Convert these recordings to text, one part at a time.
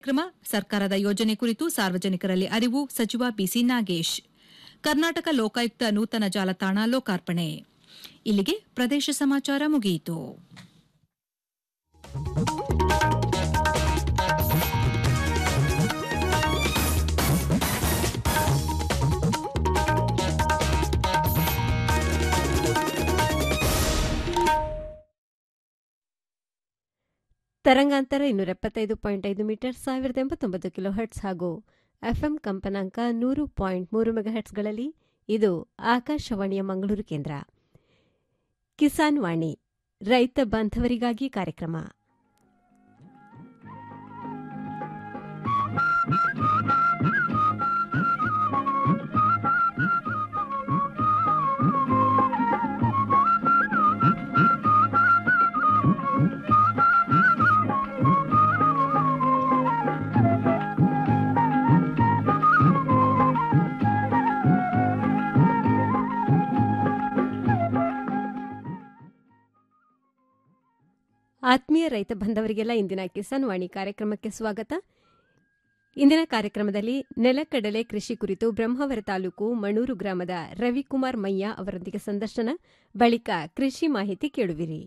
ಕ್ರಮ ಸರ್ಕಾರದ ಯೋಜನೆ ಕುರಿತು ಸಾರ್ವಜನಿಕರಲ್ಲಿ ಅರಿವು ಸಚಿವ ಬಿಸಿ ನಾಗೇಶ್ ಕರ್ನಾಟಕ ಲೋಕಾಯುಕ್ತ ನೂತನ ಜಾಲತಾಣ ಲೋಕಾರ್ಪಣೆ ಇಲ್ಲಿಗೆ ಪ್ರದೇಶ ಸಮಾಚಾರ ಮುಗಿಯಿತು ತರಂಗಾಂತರ ಇನ್ನೂರ ಎಪ್ಪತ್ತೈದು ಪಾಯಿಂಟ್ ಐದು ಮೀಟರ್ ಸಾವಿರದ ಎಂಬತ್ತೊಂಬತ್ತು ಕಿಲೋ ಹರ್ಟ್ಸ್ ಹಾಗೂ ಎಫ್ಎಂ ಕಂಪನಾಂಕ ನೂರು ಪಾಯಿಂಟ್ ಮೂರು ಮೆಗಾಹರ್ಟ್ಸ್ಗಳಲ್ಲಿ ಇದು ಆಕಾಶವಾಣಿಯ ಮಂಗಳೂರು ಕೇಂದ್ರ ಕಿಸಾನ್ ವಾಣಿ ರೈತ ಬಾಂಧವರಿಗಾಗಿ ಕಾರ್ಯಕ್ರಮ ಆತ್ಮೀಯ ರೈತ ಬಾಂಧವರಿಗೆಲ್ಲ ಇಂದಿನ ಕಿಸಾನ್ ವಾಣಿ ಕಾರ್ಯಕ್ರಮಕ್ಕೆ ಸ್ವಾಗತ ಇಂದಿನ ಕಾರ್ಯಕ್ರಮದಲ್ಲಿ ನೆಲಕಡಲೆ ಕೃಷಿ ಕುರಿತು ಬ್ರಹ್ಮಾವರ ತಾಲೂಕು ಮಣೂರು ಗ್ರಾಮದ ರವಿಕುಮಾರ್ ಮಯ್ಯ ಅವರೊಂದಿಗೆ ಸಂದರ್ಶನ ಬಳಿಕ ಕೃಷಿ ಮಾಹಿತಿ ಕೇಳುವಿರಿ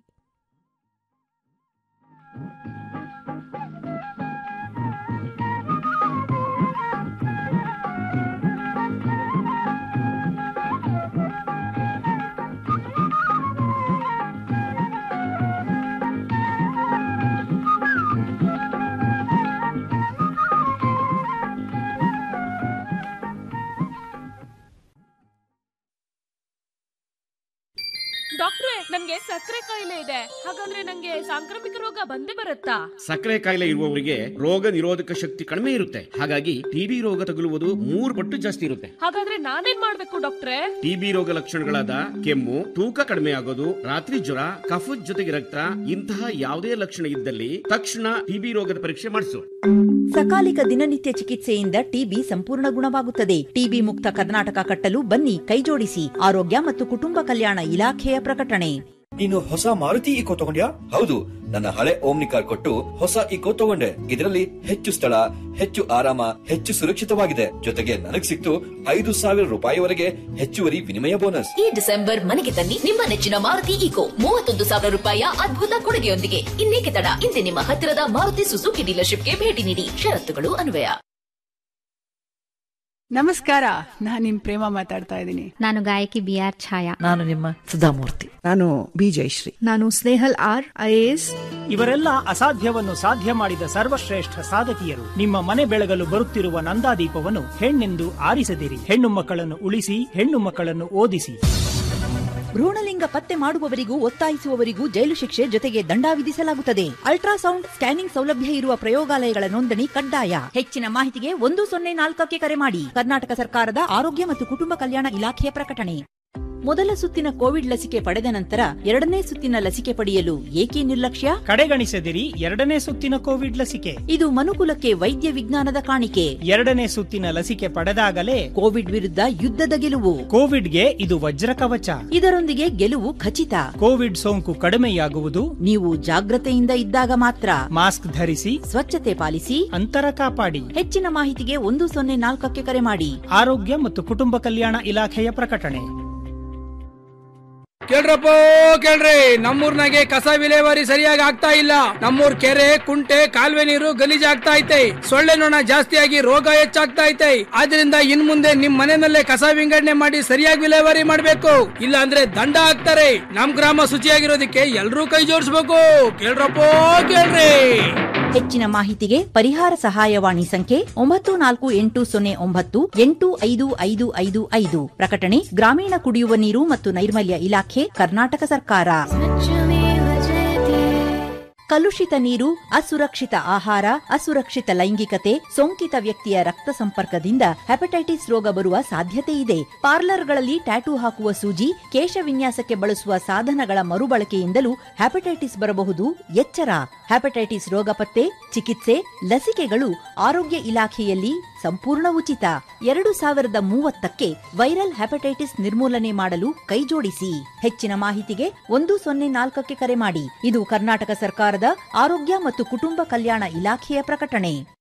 ಡಾಕ್ಟ್ರೆ ನನ್ಗೆ ಸಕ್ಕರೆ ಕಾಯಿಲೆ ಇದೆ ಹಾಗಂದ್ರೆ ನಂಗೆ ಸಾಂಕ್ರಾಮಿಕ ರೋಗ ಬಂದೇ ಬರುತ್ತಾ ಸಕ್ಕರೆ ಕಾಯಿಲೆ ಇರುವವರಿಗೆ ರೋಗ ನಿರೋಧಕ ಶಕ್ತಿ ಕಡಿಮೆ ಇರುತ್ತೆ ಹಾಗಾಗಿ ಟಿಬಿ ರೋಗ ತಗುಲುವುದು ಮೂರು ಪಟ್ಟು ಜಾಸ್ತಿ ಇರುತ್ತೆ ಹಾಗಾದ್ರೆ ನಾನೇನ್ ಮಾಡ್ಬೇಕು ಡಾಕ್ಟ್ರೆ ಟಿಬಿ ರೋಗ ಲಕ್ಷಣಗಳಾದ ಕೆಮ್ಮು ತೂಕ ಕಡಿಮೆ ಆಗೋದು ರಾತ್ರಿ ಜ್ವರ ಕಫದ ಜೊತೆಗೆ ರಕ್ತ ಇಂತಹ ಯಾವುದೇ ಲಕ್ಷಣ ಇದ್ದಲ್ಲಿ ತಕ್ಷಣ ಟಿಬಿ ರೋಗದ ಪರೀಕ್ಷೆ ಮಾಡಿಸು ಸಕಾಲಿಕ ದಿನನಿತ್ಯ ಚಿಕಿತ್ಸೆಯಿಂದ ಟಿಬಿ ಸಂಪೂರ್ಣ ಗುಣವಾಗುತ್ತದೆ ಟಿಬಿ ಮುಕ್ತ ಕರ್ನಾಟಕ ಕಟ್ಟಲು ಬನ್ನಿ ಕೈಜೋಡಿಸಿ ಆರೋಗ್ಯ ಮತ್ತು ಕುಟುಂಬ ಕಲ್ಯಾಣ ಇಲಾಖೆಯ ಪ್ರಕಟಣೆ ನೀನು ಹೊಸ ಮಾರುತಿ ಇಕೋ ತಗೊಂಡ್ಯಾ ಹೌದು ನನ್ನ ಹಳೆ ಓಮ್ನಿ ಕಾರ್ ಕೊಟ್ಟು ಹೊಸ ಇಕೋ ತಗೊಂಡೆ ಇದರಲ್ಲಿ ಹೆಚ್ಚು ಸ್ಥಳ ಹೆಚ್ಚು ಆರಾಮ ಹೆಚ್ಚು ಸುರಕ್ಷಿತವಾಗಿದೆ ಜೊತೆಗೆ ನನಗ್ ಸಿಕ್ತು ಐದು ಸಾವಿರ ರೂಪಾಯಿವರೆಗೆ ಹೆಚ್ಚುವರಿ ವಿನಿಮಯ ಬೋನಸ್ ಈ ಡಿಸೆಂಬರ್ ಮನೆಗೆ ತನ್ನಿ ನಿಮ್ಮ ನೆಚ್ಚಿನ ಮಾರುತಿ ಈಕೋ ಮೂವತ್ತೊಂದು ಸಾವಿರ ರೂಪಾಯಿಯ ಅದ್ಭುತ ಕೊಡುಗೆಯೊಂದಿಗೆ ಇನ್ನೇಕೆ ತಡ ಇಂದೇ ನಿಮ್ಮ ಹತ್ತಿರದ ಮಾರುತಿ ಸುಜುಕಿ ಡೀಲರ್ಶಿಪ್ಗೆ ಭೇಟಿ ನೀಡಿ ಷರತ್ತುಗಳು ಅನ್ವಯ ನಮಸ್ಕಾರ ನಾನು ನಿಮ್ ಪ್ರೇಮ ಮಾತಾಡ್ತಾ ಇದ್ದೀನಿ ನಾನು ಗಾಯಕಿ ಬಿ ಆರ್ ಛಾಯಾ ನಾನು ನಿಮ್ಮ ಸುಧಾಮೂರ್ತಿ ನಾನು ಬಿ ಜಯಶ್ರೀ ನಾನು ಸ್ನೇಹಲ್ ಆರ್ ಐಎಎಸ್ ಇವರೆಲ್ಲ ಅಸಾಧ್ಯವನ್ನು ಸಾಧ್ಯ ಮಾಡಿದ ಸರ್ವಶ್ರೇಷ್ಠ ಸಾಧಕಿಯರು ನಿಮ್ಮ ಮನೆ ಬೆಳಗಲು ಬರುತ್ತಿರುವ ನಂದಾದೀಪವನ್ನು ಹೆಣ್ಣೆಂದು ಆರಿಸದಿರಿ ಹೆಣ್ಣು ಮಕ್ಕಳನ್ನು ಉಳಿಸಿ ಹೆಣ್ಣು ಮಕ್ಕಳನ್ನು ಓದಿಸಿ ಭ್ರೂಣಲಿಂಗ ಪತ್ತೆ ಮಾಡುವವರಿಗೂ ಒತ್ತಾಯಿಸುವವರಿಗೂ ಜೈಲು ಶಿಕ್ಷೆ ಜೊತೆಗೆ ದಂಡ ವಿಧಿಸಲಾಗುತ್ತದೆ ಅಲ್ಟ್ರಾಸೌಂಡ್ ಸ್ಕ್ಯಾನಿಂಗ್ ಸೌಲಭ್ಯ ಇರುವ ಪ್ರಯೋಗಾಲಯಗಳ ನೋಂದಣಿ ಕಡ್ಡಾಯ ಹೆಚ್ಚಿನ ಮಾಹಿತಿಗೆ ಒಂದು ಸೊನ್ನೆ ನಾಲ್ಕಕ್ಕೆ ಕರೆ ಮಾಡಿ ಕರ್ನಾಟಕ ಸರ್ಕಾರದ ಆರೋಗ್ಯ ಮತ್ತು ಕುಟುಂಬ ಕಲ್ಯಾಣ ಇಲಾಖೆಯ ಪ್ರಕಟಣೆ ಮೊದಲ ಸುತ್ತಿನ ಕೋವಿಡ್ ಲಸಿಕೆ ಪಡೆದ ನಂತರ ಎರಡನೇ ಸುತ್ತಿನ ಲಸಿಕೆ ಪಡೆಯಲು ಏಕೆ ನಿರ್ಲಕ್ಷ್ಯ ಕಡೆಗಣಿಸದಿರಿ ಎರಡನೇ ಸುತ್ತಿನ ಕೋವಿಡ್ ಲಸಿಕೆ ಇದು ಮನುಕುಲಕ್ಕೆ ವೈದ್ಯ ವಿಜ್ಞಾನದ ಕಾಣಿಕೆ ಎರಡನೇ ಸುತ್ತಿನ ಲಸಿಕೆ ಪಡೆದಾಗಲೇ ಕೋವಿಡ್ ವಿರುದ್ಧ ಯುದ್ಧದ ಗೆಲುವು ಕೋವಿಡ್ಗೆ ಇದು ವಜ್ರ ಕವಚ ಇದರೊಂದಿಗೆ ಗೆಲುವು ಖಚಿತ ಕೋವಿಡ್ ಸೋಂಕು ಕಡಿಮೆಯಾಗುವುದು ನೀವು ಜಾಗ್ರತೆಯಿಂದ ಇದ್ದಾಗ ಮಾತ್ರ ಮಾಸ್ಕ್ ಧರಿಸಿ ಸ್ವಚ್ಛತೆ ಪಾಲಿಸಿ ಅಂತರ ಕಾಪಾಡಿ ಹೆಚ್ಚಿನ ಮಾಹಿತಿಗೆ ಒಂದು ಸೊನ್ನೆ ನಾಲ್ಕಕ್ಕೆ ಕರೆ ಮಾಡಿ ಆರೋಗ್ಯ ಮತ್ತು ಕುಟುಂಬ ಕಲ್ಯಾಣ ಇಲಾಖೆಯ ಪ್ರಕಟಣೆ ಕೇಳ್ರಪ್ಪ ಕೇಳ್ರಿ ನಮ್ಮೂರ್ನಾಗೆ ಕಸ ವಿಲೇವಾರಿ ಸರಿಯಾಗಿ ಆಗ್ತಾ ಇಲ್ಲ ನಮ್ಮೂರ್ ಕೆರೆ ಕುಂಟೆ ಕಾಲುವೆ ನೀರು ಗಲೀಜಾಗ್ತಾ ಐತೆ ಸೊಳ್ಳೆ ನೊಣ ಜಾಸ್ತಿಯಾಗಿ ರೋಗ ಹೆಚ್ಚಾಗ್ತಾ ಐತೆ ಆದ್ರಿಂದ ಇನ್ ಮುಂದೆ ನಿಮ್ ಮನೆಯಲ್ಲೇ ಕಸ ವಿಂಗಡಣೆ ಮಾಡಿ ಸರಿಯಾಗಿ ವಿಲೇವಾರಿ ಮಾಡ್ಬೇಕು ಇಲ್ಲ ಅಂದ್ರೆ ದಂಡ ಹಾಕ್ತಾರೆ ನಮ್ ಗ್ರಾಮ ಶುಚಿಯಾಗಿರೋದಕ್ಕೆ ಎಲ್ರೂ ಕೈ ಜೋಡಿಸ್ಬೇಕು ಕೇಳ್ರಪ್ಪ ಕೇಳ್ರಿ ಹೆಚ್ಚಿನ ಮಾಹಿತಿಗೆ ಪರಿಹಾರ ಸಹಾಯವಾಣಿ ಸಂಖ್ಯೆ ಒಂಬತ್ತು ನಾಲ್ಕು ಎಂಟು ಸೊನ್ನೆ ಒಂಬತ್ತು ಎಂಟು ಐದು ಐದು ಐದು ಐದು ಪ್ರಕಟಣೆ ಗ್ರಾಮೀಣ ಕುಡಿಯುವ ನೀರು ಮತ್ತು ನೈರ್ಮಲ್ಯ ಇಲಾಖೆ ಕರ್ನಾಟಕ ಸರ್ಕಾರ ಕಲುಷಿತ ನೀರು ಅಸುರಕ್ಷಿತ ಆಹಾರ ಅಸುರಕ್ಷಿತ ಲೈಂಗಿಕತೆ ಸೋಂಕಿತ ವ್ಯಕ್ತಿಯ ರಕ್ತ ಸಂಪರ್ಕದಿಂದ ಹೆಪಟೈಟಿಸ್ ರೋಗ ಬರುವ ಸಾಧ್ಯತೆ ಇದೆ ಪಾರ್ಲರ್ಗಳಲ್ಲಿ ಟ್ಯಾಟೂ ಹಾಕುವ ಸೂಜಿ ಕೇಶ ವಿನ್ಯಾಸಕ್ಕೆ ಬಳಸುವ ಸಾಧನಗಳ ಮರುಬಳಕೆಯಿಂದಲೂ ಹೆಪಟೈಟಿಸ್ ಬರಬಹುದು ಎಚ್ಚರ ಹೆಪಟೈಟಿಸ್ ರೋಗ ಪತ್ತೆ ಚಿಕಿತ್ಸೆ ಲಸಿಕೆಗಳು ಆರೋಗ್ಯ ಇಲಾಖೆಯಲ್ಲಿ ಸಂಪೂರ್ಣ ಉಚಿತ ಎರಡು ಸಾವಿರದ ಮೂವತ್ತಕ್ಕೆ ವೈರಲ್ ಹೆಪಟೈಟಿಸ್ ನಿರ್ಮೂಲನೆ ಮಾಡಲು ಕೈಜೋಡಿಸಿ ಹೆಚ್ಚಿನ ಮಾಹಿತಿಗೆ ಒಂದು ಸೊನ್ನೆ ನಾಲ್ಕಕ್ಕೆ ಕರೆ ಮಾಡಿ ಇದು ಕರ್ನಾಟಕ ಸರ್ಕಾರದ ಆರೋಗ್ಯ ಮತ್ತು ಕುಟುಂಬ ಕಲ್ಯಾಣ ಇಲಾಖೆಯ ಪ್ರಕಟಣೆ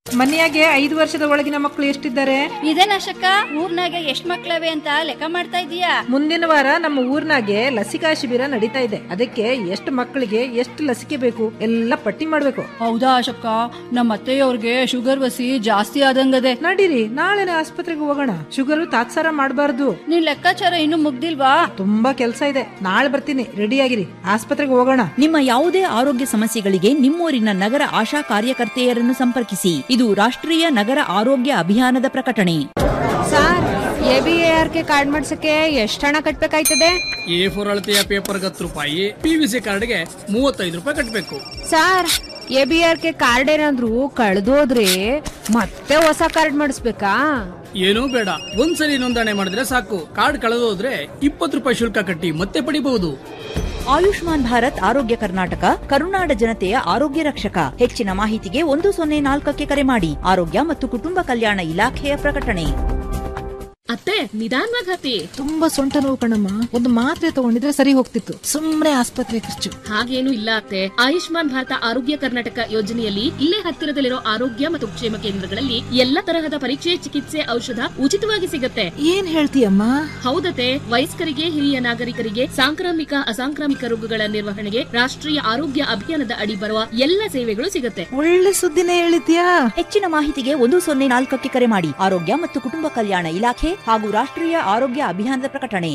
ಮನೆಯಾಗೆ ಐದು ವರ್ಷದ ಒಳಗಿನ ಮಕ್ಕಳು ಎಷ್ಟಿದ್ದಾರೆ ಇದೇನಶಕ್ಕ ಊರ್ನಾಗ ಎಷ್ಟ್ ಮಕ್ಳವೆ ಅಂತ ಲೆಕ್ಕ ಮಾಡ್ತಾ ಇದೀಯಾ ಮುಂದಿನ ವಾರ ನಮ್ಮ ಊರ್ನಾಗೆ ಲಸಿಕಾ ಶಿಬಿರ ನಡೀತಾ ಇದೆ ಅದಕ್ಕೆ ಎಷ್ಟು ಮಕ್ಕಳಿಗೆ ಎಷ್ಟು ಲಸಿಕೆ ಬೇಕು ಎಲ್ಲ ಪಟ್ಟಿ ಮಾಡ್ಬೇಕು ಹೌದಾ ಅಶಕ್ಕ ನಮ್ಮ ಅತ್ತೆಯವ್ರಿಗೆ ಶುಗರ್ ವಸಿ ಜಾಸ್ತಿ ಆದಂಗದೆ ನಡೀರಿ ನಾಳೆನೆ ಆಸ್ಪತ್ರೆಗೆ ಹೋಗೋಣ ಶುಗರ್ ತಾತ್ಸಾರ ಮಾಡಬಾರ್ದು ನಿನ್ ಲೆಕ್ಕಾಚಾರ ಇನ್ನು ಮುಗ್ದಿಲ್ವಾ ತುಂಬಾ ಕೆಲಸ ಇದೆ ನಾಳೆ ಬರ್ತೀನಿ ರೆಡಿ ಆಗಿರಿ ಆಸ್ಪತ್ರೆಗೆ ಹೋಗೋಣ ನಿಮ್ಮ ಯಾವುದೇ ಆರೋಗ್ಯ ಸಮಸ್ಯೆಗಳಿಗೆ ನಿಮ್ಮೂರಿನ ನಗರ ಆಶಾ ಕಾರ್ಯಕರ್ತೆಯರನ್ನು ಸಂಪರ್ಕಿಸಿ ಇದು ರಾಷ್ಟ್ರೀಯ ನಗರ ಆರೋಗ್ಯ ಅಭಿಯಾನದ ಪ್ರಕಟಣೆ sir A B A R K card ಮಾಡ್ಸಕ್ಕೆ ಎಷ್ಟು ಹಣ ಕಟ್ಬೇಕಾಯ್ತದೆ ಎ ಫೋರ್ ಅಳತೆಯ ಪೇಪರ್ಗೆ ಹತ್ತು ರೂಪಾಯಿ ಪಿ ವಿ ಸಿ ಕಾರ್ಡ್ಗೆ ಮೂವತ್ತೈದು ರೂಪಾಯಿ ಕಟ್ಟಬೇಕು sir A B R K card ಏನಾದ್ರು ಕಳ್ದೋದ್ರೆ ಮತ್ತೆ ಹೊಸ ಕಾರ್ಡ್ ಮಾಡಿಸ್ಬೇಕಾ ಏನೂ ಬೇಡ ಒಂದ್ಸಲಿ ನೋಂದಣಿ ಮಾಡಿದ್ರೆ ಸಾಕು ಕಾರ್ಡ್ ಕಳೆದೋದ್ರೆ ಇಪ್ಪತ್ತು ರೂಪಾಯಿ ಶುಲ್ಕ ಕಟ್ಟಿ ಮತ್ತೆ ಪಡಿಬಹುದು ಆಯುಷ್ಮಾನ್ ಭಾರತ್ ಆರೋಗ್ಯ ಕರ್ನಾಟಕ ಕರುನಾಡ ಜನತೆಯ ಆರೋಗ್ಯ ರಕ್ಷಕ ಹೆಚ್ಚಿನ ಮಾಹಿತಿಗೆ ಒಂದು ಸೊನ್ನೆ ನಾಲ್ಕಕ್ಕೆ ಕರೆ ಮಾಡಿ ಆರೋಗ್ಯ ಮತ್ತು ಕುಟುಂಬ ಕಲ್ಯಾಣ ಇಲಾಖೆಯ ಪ್ರಕಟಣೆ ಅತ್ತೆ ನಿಧಾನವಾಗಿ ಹತ್ತಿ ತುಂಬಾ ಸೊಂಟ ನೋವು ಕಣಮ್ಮ ಒಂದು ಮಾತ್ರೆ ತಗೊಂಡಿದ್ರೆ ಸರಿ ಹೋಗ್ತಿತ್ತು ಸುಮ್ನೆ ಆಸ್ಪತ್ರೆ ಖರ್ಚು ಹಾಗೇನು ಇಲ್ಲ ಅತ್ತೆ ಆಯುಷ್ಮಾನ್ ಭಾರತ ಆರೋಗ್ಯ ಕರ್ನಾಟಕ ಯೋಜನೆಯಲ್ಲಿ ಇಲ್ಲೇ ಹತ್ತಿರದಲ್ಲಿರೋ ಆರೋಗ್ಯ ಮತ್ತು ಕ್ಷೇಮ ಕೇಂದ್ರಗಳಲ್ಲಿ ಎಲ್ಲ ತರಹದ ಪರೀಕ್ಷೆ ಚಿಕಿತ್ಸೆ ಔಷಧ ಉಚಿತವಾಗಿ ಸಿಗುತ್ತೆ ಏನ್ ಹೇಳ್ತೀಯಮ್ಮ ಹೌದತೆ ವಯಸ್ಕರಿಗೆ ಹಿರಿಯ ನಾಗರಿಕರಿಗೆ ಸಾಂಕ್ರಾಮಿಕ ಅಸಾಂಕ್ರಾಮಿಕ ರೋಗಗಳ ನಿರ್ವಹಣೆಗೆ ರಾಷ್ಟ್ರೀಯ ಆರೋಗ್ಯ ಅಭಿಯಾನದ ಅಡಿ ಬರುವ ಎಲ್ಲ ಸೇವೆಗಳು ಸಿಗುತ್ತೆ ಒಳ್ಳೆ ಸುದ್ದಿನೇ ಹೇಳಿದ್ಯಾ ಹೆಚ್ಚಿನ ಮಾಹಿತಿಗೆ ಒಂದು ಸೊನ್ನೆ ನಾಲ್ಕಕ್ಕೆ ಕರೆ ಮಾಡಿ ಆರೋಗ್ಯ ಮತ್ತು ಕುಟುಂಬ ಕಲ್ಯಾಣ ಇಲಾಖೆ ಹಾಗೂ ರಾಷ್ಟ್ರೀಯ ಆರೋಗ್ಯ ಅಭಿಯಾನದ ಪ್ರಕಟಣೆ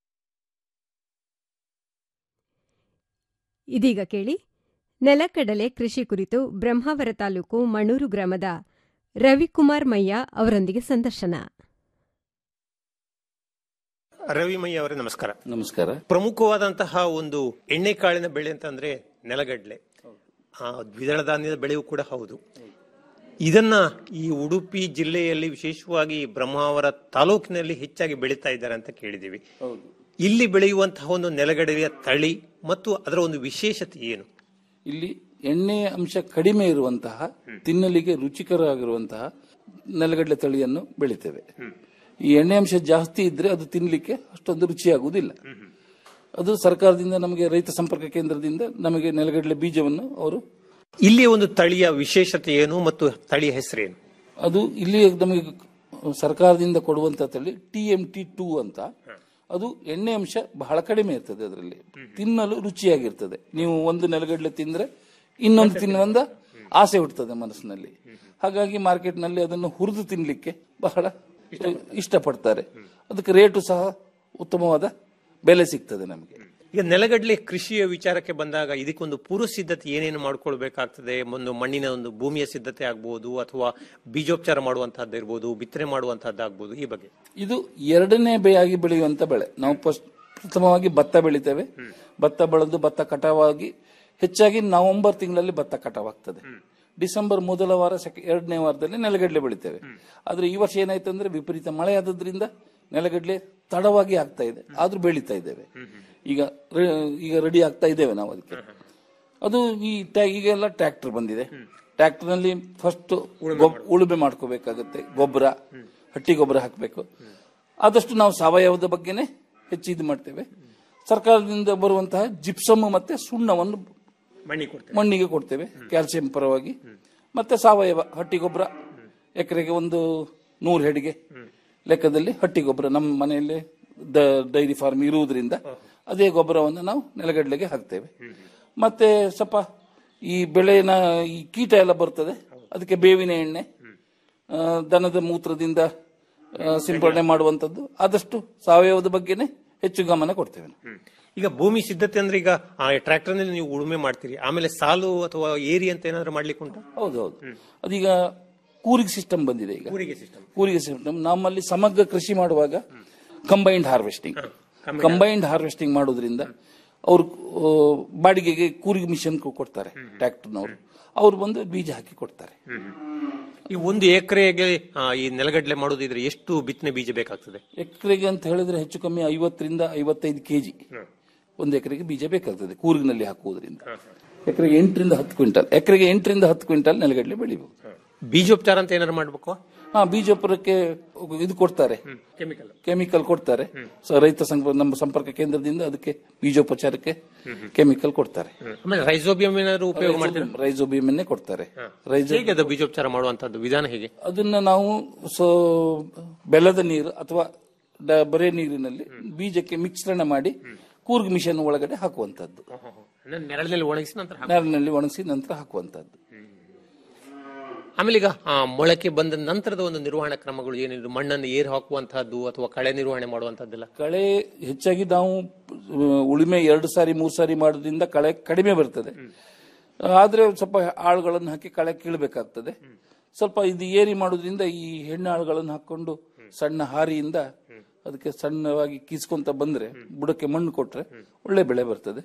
ಇದೀಗ ಕೇಳಿ ನೆಲಕಡಲೆ ಕೃಷಿ ಕುರಿತು ಬ್ರಹ್ಮಾವರ ತಾಲೂಕು ಮಣೂರು ಗ್ರಾಮದ ರವಿಕುಮಾರ್ ಮಯ್ಯ ಅವರೊಂದಿಗೆ ಸಂದರ್ಶನ ರವಿಮಯ್ಯ ಅವರೇ ನಮಸ್ಕಾರ ನಮಸ್ಕಾರ ಪ್ರಮುಖವಾದಂತಹ ಒಂದು ಎಣ್ಣೆಕಾಳಿನ ಬೆಳೆ ಅಂತಂದ್ರೆ ನೆಲಗಡ್ಲೆ ಆ, ದ್ವಿದಳ ಧಾನ್ಯದ ಬೆಳೆಯೂ ಕೂಡ ಹೌದು ಇದನ್ನ ಈ ಉಡುಪಿ ಜಿಲ್ಲೆಯಲ್ಲಿ ವಿಶೇಷವಾಗಿ ಬ್ರಹ್ಮಾವರ ತಾಲೂಕಿನಲ್ಲಿ ಹೆಚ್ಚಾಗಿ ಬೆಳೀತಾ ಇದ್ದಾರೆ ಅಂತ ಕೇಳಿದ್ದೀವಿ ಇಲ್ಲಿ ಬೆಳೆಯುವಂತಹ ಒಂದು ನೆಲಗಡಲೆಯ ತಳಿ ಮತ್ತು ಅದರ ಒಂದು ವಿಶೇಷತೆ ಏನು ಇಲ್ಲಿ ಎಣ್ಣೆ ಅಂಶ ಕಡಿಮೆ ಇರುವಂತಹ ತಿನ್ನಲಿಗೆ ರುಚಿಕರವಾಗಿರುವಂತಹ ನೆಲಗಡಲೆ ತಳಿಯನ್ನು ಬೆಳಿತೇವೆ ಈ ಎಣ್ಣೆ ಅಂಶ ಜಾಸ್ತಿ ಇದ್ರೆ ಅದು ತಿನ್ನಲಿಕ್ಕೆ ಅಷ್ಟೊಂದು ರುಚಿಯಾಗುವುದಿಲ್ಲ ಅದು ಸರ್ಕಾರದಿಂದ ನಮಗೆ ರೈತ ಸಂಪರ್ಕ ಕೇಂದ್ರದಿಂದ ನಮಗೆ ನೆಲಗಡಲೆ ಬೀಜವನ್ನು ಅವರು ಇಲ್ಲಿ ಒಂದು ತಳಿಯ ವಿಶೇಷತೆ ಏನು ಮತ್ತು ತಳಿಯ ಹೆಸರೇನು ಅದು ಇಲ್ಲಿ ನಮಗೆ ಸರ್ಕಾರದಿಂದ ಕೊಡುವಂತ ತಳಿ ಟಿ ಎಂ ಟಿ ಟೂ ಅಂತ ಅದು ಎಣ್ಣೆ ಅಂಶ ಬಹಳ ಕಡಿಮೆ ಇರ್ತದೆ ಅದರಲ್ಲಿ ತಿನ್ನಲು ರುಚಿಯಾಗಿರ್ತದೆ ನೀವು ಒಂದು ನೆಲಗಡಲೆ ತಿಂದ್ರೆ ಇನ್ನೊಂದು ತಿನ್ನುವಂದ ಆಸೆ ಹುಟ್ಟುತ್ತದೆ ಮನಸ್ಸಿನಲ್ಲಿ ಹಾಗಾಗಿ ಮಾರ್ಕೆಟ್ನಲ್ಲಿ ಅದನ್ನು ಹುರಿದು ತಿನ್ಲಿಕ್ಕೆ ಬಹಳ ಇಷ್ಟಪಡ್ತಾರೆ ಅದಕ್ಕೆ ರೇಟು ಸಹ ಉತ್ತಮವಾದ ಬೆಲೆ ಸಿಗ್ತದೆ ನಮಗೆ ಈಗ ನೆಲಗಡಲೆ ಕೃಷಿಯ ವಿಚಾರಕ್ಕೆ ಬಂದಾಗ ಇದಕ್ಕೊಂದು ಪೂರ್ವ ಸಿದ್ಧತೆ ಏನೇನು ಮಾಡ್ಕೊಳ್ಬೇಕಾಗ್ತದೆ ಒಂದು ಮಣ್ಣಿನ ಒಂದು ಭೂಮಿಯ ಸಿದ್ಧತೆ ಆಗ್ಬೋದು ಅಥವಾ ಬೀಜೋಪಚಾರ ಮಾಡುವಂತಹದ್ದು ಇರ್ಬೋದು ಬಿತ್ತನೆ ಮಾಡುವಂತಹದ್ದು ಆಗ್ಬೋದು ಈ ಬಗ್ಗೆ ಇದು ಎರಡನೇ ಬೆಯಾಗಿ ಬೆಳೆಯುವಂತ ಬೆಳೆ ನಾವು ಫಸ್ಟ್ ಪ್ರಥಮವಾಗಿ ಭತ್ತ ಬೆಳಿತೇವೆ ಭತ್ತ ಬೆಳೆದು ಭತ್ತ ಕಟಾವಾಗಿ ಹೆಚ್ಚಾಗಿ ನವೆಂಬರ್ ತಿಂಗಳಲ್ಲಿ ಭತ್ತ ಕಟಾವಾಗ್ತದೆ ಡಿಸೆಂಬರ್ ಮೊದಲ ವಾರ ಸೆಕೆ ಎರಡನೇ ವಾರದಲ್ಲಿ ನೆಲಗಡಲೆ ಬೆಳಿತೇವೆ ಆದ್ರೆ ಈ ವರ್ಷ ಏನಾಯ್ತು ಅಂದ್ರೆ ವಿಪರೀತ ಮಳೆ ಆದ್ರಿಂದ ನೆಲಗಡಲೆ ತಡವಾಗಿ ಆಗ್ತಾ ಇದೆ ಆದ್ರೂ ಬೆಳೀತಾ ಇದ್ದೇವೆ ಈಗ ರೆ- ಈಗ ರೆಡಿ ಆಗ್ತಾ ಇದ್ದೇವೆ ನಾವು ಅದಕ್ಕೆ ಅದು ಈ ಟ್ಯಾ- ಈಗೆಲ್ಲ ಟ್ರ್ಯಾಕ್ಟರ್ ಬಂದಿದೆ ಟ್ರ್ಯಾಕ್ಟರ್ ನಲ್ಲಿ ಫಸ್ಟ್ ಉಳುಮೆ ಮಾಡ್ಕೋಬೇಕಾಗತ್ತೆ ಗೊಬ್ಬರ ಹಟ್ಟಿ ಗೊಬ್ಬರ ಹಾಕಬೇಕು ಆದಷ್ಟು ನಾವು ಸಾವಯವದ ಬಗ್ಗೆನೆ ಹೆಚ್ಚು ಇದು ಮಾಡ್ತೇವೆ ಸರ್ಕಾರದಿಂದ ಬರುವಂತಹ ಜಿಪ್ಸಮ್ ಮತ್ತೆ ಸುಣ್ಣವನ್ನು ಮಣ್ಣಿ ಕೊಡ್ತೇವೆ ಮಣ್ಣಿಗೆ ಕೊಡ್ತೇವೆ ಕ್ಯಾಲ್ಸಿಯಂ ಪರವಾಗಿ ಮತ್ತೆ ಸಾವಯವ ಹಟ್ಟಿ ಗೊಬ್ಬರ ಎಕರೆಗೆ ಒಂದು ನೂರು ಹೆಡಿಗೆ ಲೆಕ್ಕದಲ್ಲಿ ಹಟ್ಟಿ ಗೊಬ್ಬರ ನಮ್ಮ ಮನೆಯಲ್ಲಿ ಡೈರಿ ಫಾರ್ಮ್ ಇರುವುದರಿಂದ ಅದೇ ಗೊಬ್ಬರವನ್ನು ನಾವು ನೆಲಗಡಲೆಗೆ ಹಾಕ್ತೇವೆ ಮತ್ತೆ ಸ್ವಲ್ಪ ಈ ಬೆಳೆನ ಈ ಕೀಟ ಎಲ್ಲ ಬರ್ತದೆ ಅದಕ್ಕೆ ಬೇವಿನ ಎಣ್ಣೆ ಆ, ದನದ ಮೂತ್ರದಿಂದ ಆ, ಸಿಂಪಡಣೆ ಮಾಡುವಂತದ್ದು ಆದಷ್ಟು ಸಾವಯವದ ಬಗ್ಗೆನೆ ಹೆಚ್ಚು ಗಮನ ಕೊಡ್ತೇವೆ ನಾವು. ಈಗ ಭೂಮಿ ಸಿದ್ಧತೆ ಅಂದ್ರೆ ಈಗ ಆ ಟ್ರ್ಯಾಕ್ಟರ್ ನಲ್ಲಿ ನೀವು ಉಳುಮೆ ಮಾಡ್ತೀರಿ ಆಮೇಲೆ ಸಾಲು ಅಥವಾ ಏರಿ ಅಂತ ಏನಾದ್ರು ಮಾಡ್ಲಿಕ್ಕೆ ಉಂಟಾ ಹೌದೌದು ಅದೀಗ ಕೂರಿಗೆ ಸಿಸ್ಟಮ್ ಬಂದಿದೆ ಈಗ ಕೂರಿಗೆ ಸಿಸ್ಟಮ್ ಕೂರಿಗೆ ಸಿಸ್ಟಮ್ ನಮ್ಮಲ್ಲಿ ಸಮಗ್ರ ಕೃಷಿ ಮಾಡುವಾಗ ಕಂಬೈನ್ಡ್ ಹಾರ್ವೆಸ್ಟಿಂಗ್ ಕಂಬೈನ್ಡ್ ಹಾರ್ವೆಸ್ಟಿಂಗ್ ಮಾಡೋದ್ರಿಂದ ಅವರು ಬಾಡಿಗೆಗೆ ಕೂರಿಗೆ ಮಿಷನ್ ಕೊಡ್ತಾರೆ ಟ್ರ್ಯಾಕ್ಟರ್ನವರು ಅವ್ರು ಬಂದು ಬೀಜ ಹಾಕಿ ಕೊಡ್ತಾರೆ ಈ ಒಂದು ಎಕರೆಗೆ ಈ ನೆಲಗಡಲೆ ಮಾಡೋದಿದ್ರೆ ಎಷ್ಟು ಬಿತ್ತನೆ ಬೀಜ ಬೇಕಾಗ್ತದೆ ಎಕರೆಗೆ ಅಂತ ಹೇಳಿದ್ರೆ ಹೆಚ್ಚು ಕಮ್ಮಿ ಐವತ್ತರಿಂದ ಐವತ್ತೈದು ಕೆಜಿ ಒಂದು ಎಕರೆಗೆ ಬೀಜ ಬೇಕಾಗ್ತದೆ ಕೂರಿನಲ್ಲಿ ಹಾಕುವುದರಿಂದ ಎಕರೆಗೆ ಎಂಟರಿಂದ ಹತ್ತು ಕ್ವಿಂಟಲ್ ಎಕರೆಗೆ ಎಂಟರಿಂದ ಹತ್ತು ಕ್ವಿಂಟಲ್ ನೆಲಗಡಲೆ ಬೆಳಿಬಹುದು ಬೀಜೋಪಚಾರ ಅಂತ ಏನಾರು ಮಾಡ್ಬೇಕು ಹಾ ಬೀಜೋಪುರಕ್ಕೆ ಇದು ಕೊಡ್ತಾರೆ ಕೆಮಿಕಲ್ ಕೆಮಿಕಲ್ ಕೊಡ್ತಾರೆ ಸೊ ರೈತ ಸಂಘ ನಮ್ಮ ಸಂಪರ್ಕ ಕೇಂದ್ರದಿಂದ ಅದಕ್ಕೆ ಬೀಜೋಪಚಾರಕ್ಕೆ ಕೆಮಿಕಲ್ ಕೊಡ್ತಾರೆ ಆಮೇಲೆ ರೈಸೋಬಿಯಂ ಏನಾದ್ರು ಉಪಯೋಗ ಮಾಡ್ತೀರಾ ರೈಸೋಬಿಯಮನ್ನೇ ಕೊಡ್ತಾರೆ ರೈಸೋ ಹೇಗೆ ಅದು ಬೀಜೋಪಚಾರ ಮಾಡುವಂತದ್ದು ವಿಧಾನ ಹೇಗೆ ಅದನ್ನ ನಾವು ಸೊ ಬೆಲ್ಲದ ನೀರು ಅಥವಾ ಡ- ಬರೇ ನೀರಿನಲ್ಲಿ ಬೀಜಕ್ಕೆ ಮಿಶ್ರಣ ಮಾಡಿ ಕೂರ್ಗ್ ಮಿಷನ್ ಒಳಗಡೆ ಹಾಕುವಂತದ್ದು ಅಂದ್ರೆ ನೆರಳಿನಲ್ಲಿ ಒಣಗಿಸಿ ನಂತರ ಹಾಕು. ನೆರಳಿನಲ್ಲಿ ಒಣಗಿಸಿ ನಂತರ ಹಾಕುವಂತದ್ದು ಆಮೇಲೆ ಈಗ ಆ, ಮೊಳಕೆ ಬಂದ ನಂತರದ ಒಂದು ನಿರ್ವಹಣಾ ಕ್ರಮಗಳು ಏನಿದ್ರು ಮಣ್ಣನ್ನು ಏರ್ ಹಾಕುವಂತಹದ್ದು ಅಥವಾ ಕಳೆ ನಿರ್ವಹಣೆ ಮಾಡುವಂತದ್ದೆಲ್ಲ ಕಳೆ ಹೆಚ್ಚಾಗಿ ನಾವು ಆ, ಉಳುಮೆ ಎರಡು ಸಾರಿ ಮೂರು ಸಾರಿ ಮಾಡೋದ್ರಿಂದ ಕಳೆ ಕಡಿಮೆ ಬರ್ತದೆ ಆದ್ರೆ ಸ್ವಲ್ಪ ಆಳುಗಳನ್ನು ಹಾಕಿ ಕಳೆ ಕೀಳಬೇಕಾಗ್ತದೆ ಸ್ವಲ್ಪ ಇದು ಏರಿ ಮಾಡೋದ್ರಿಂದ ಈ ಹೆಣ್ಣು ಆಳುಗಳನ್ನು ಹಾಕೊಂಡು ಸಣ್ಣ ಹಾರಿಯಿಂದ ಅದಕ್ಕೆ ಸಣ್ಣವಾಗಿ ಕೀಸ್ಕೊಂತ ಬಂದ್ರೆ ಬುಡಕ್ಕೆ ಮಣ್ಣು ಕೊಟ್ರೆ ಒಳ್ಳೆ ಬೆಳೆ ಬರ್ತದೆ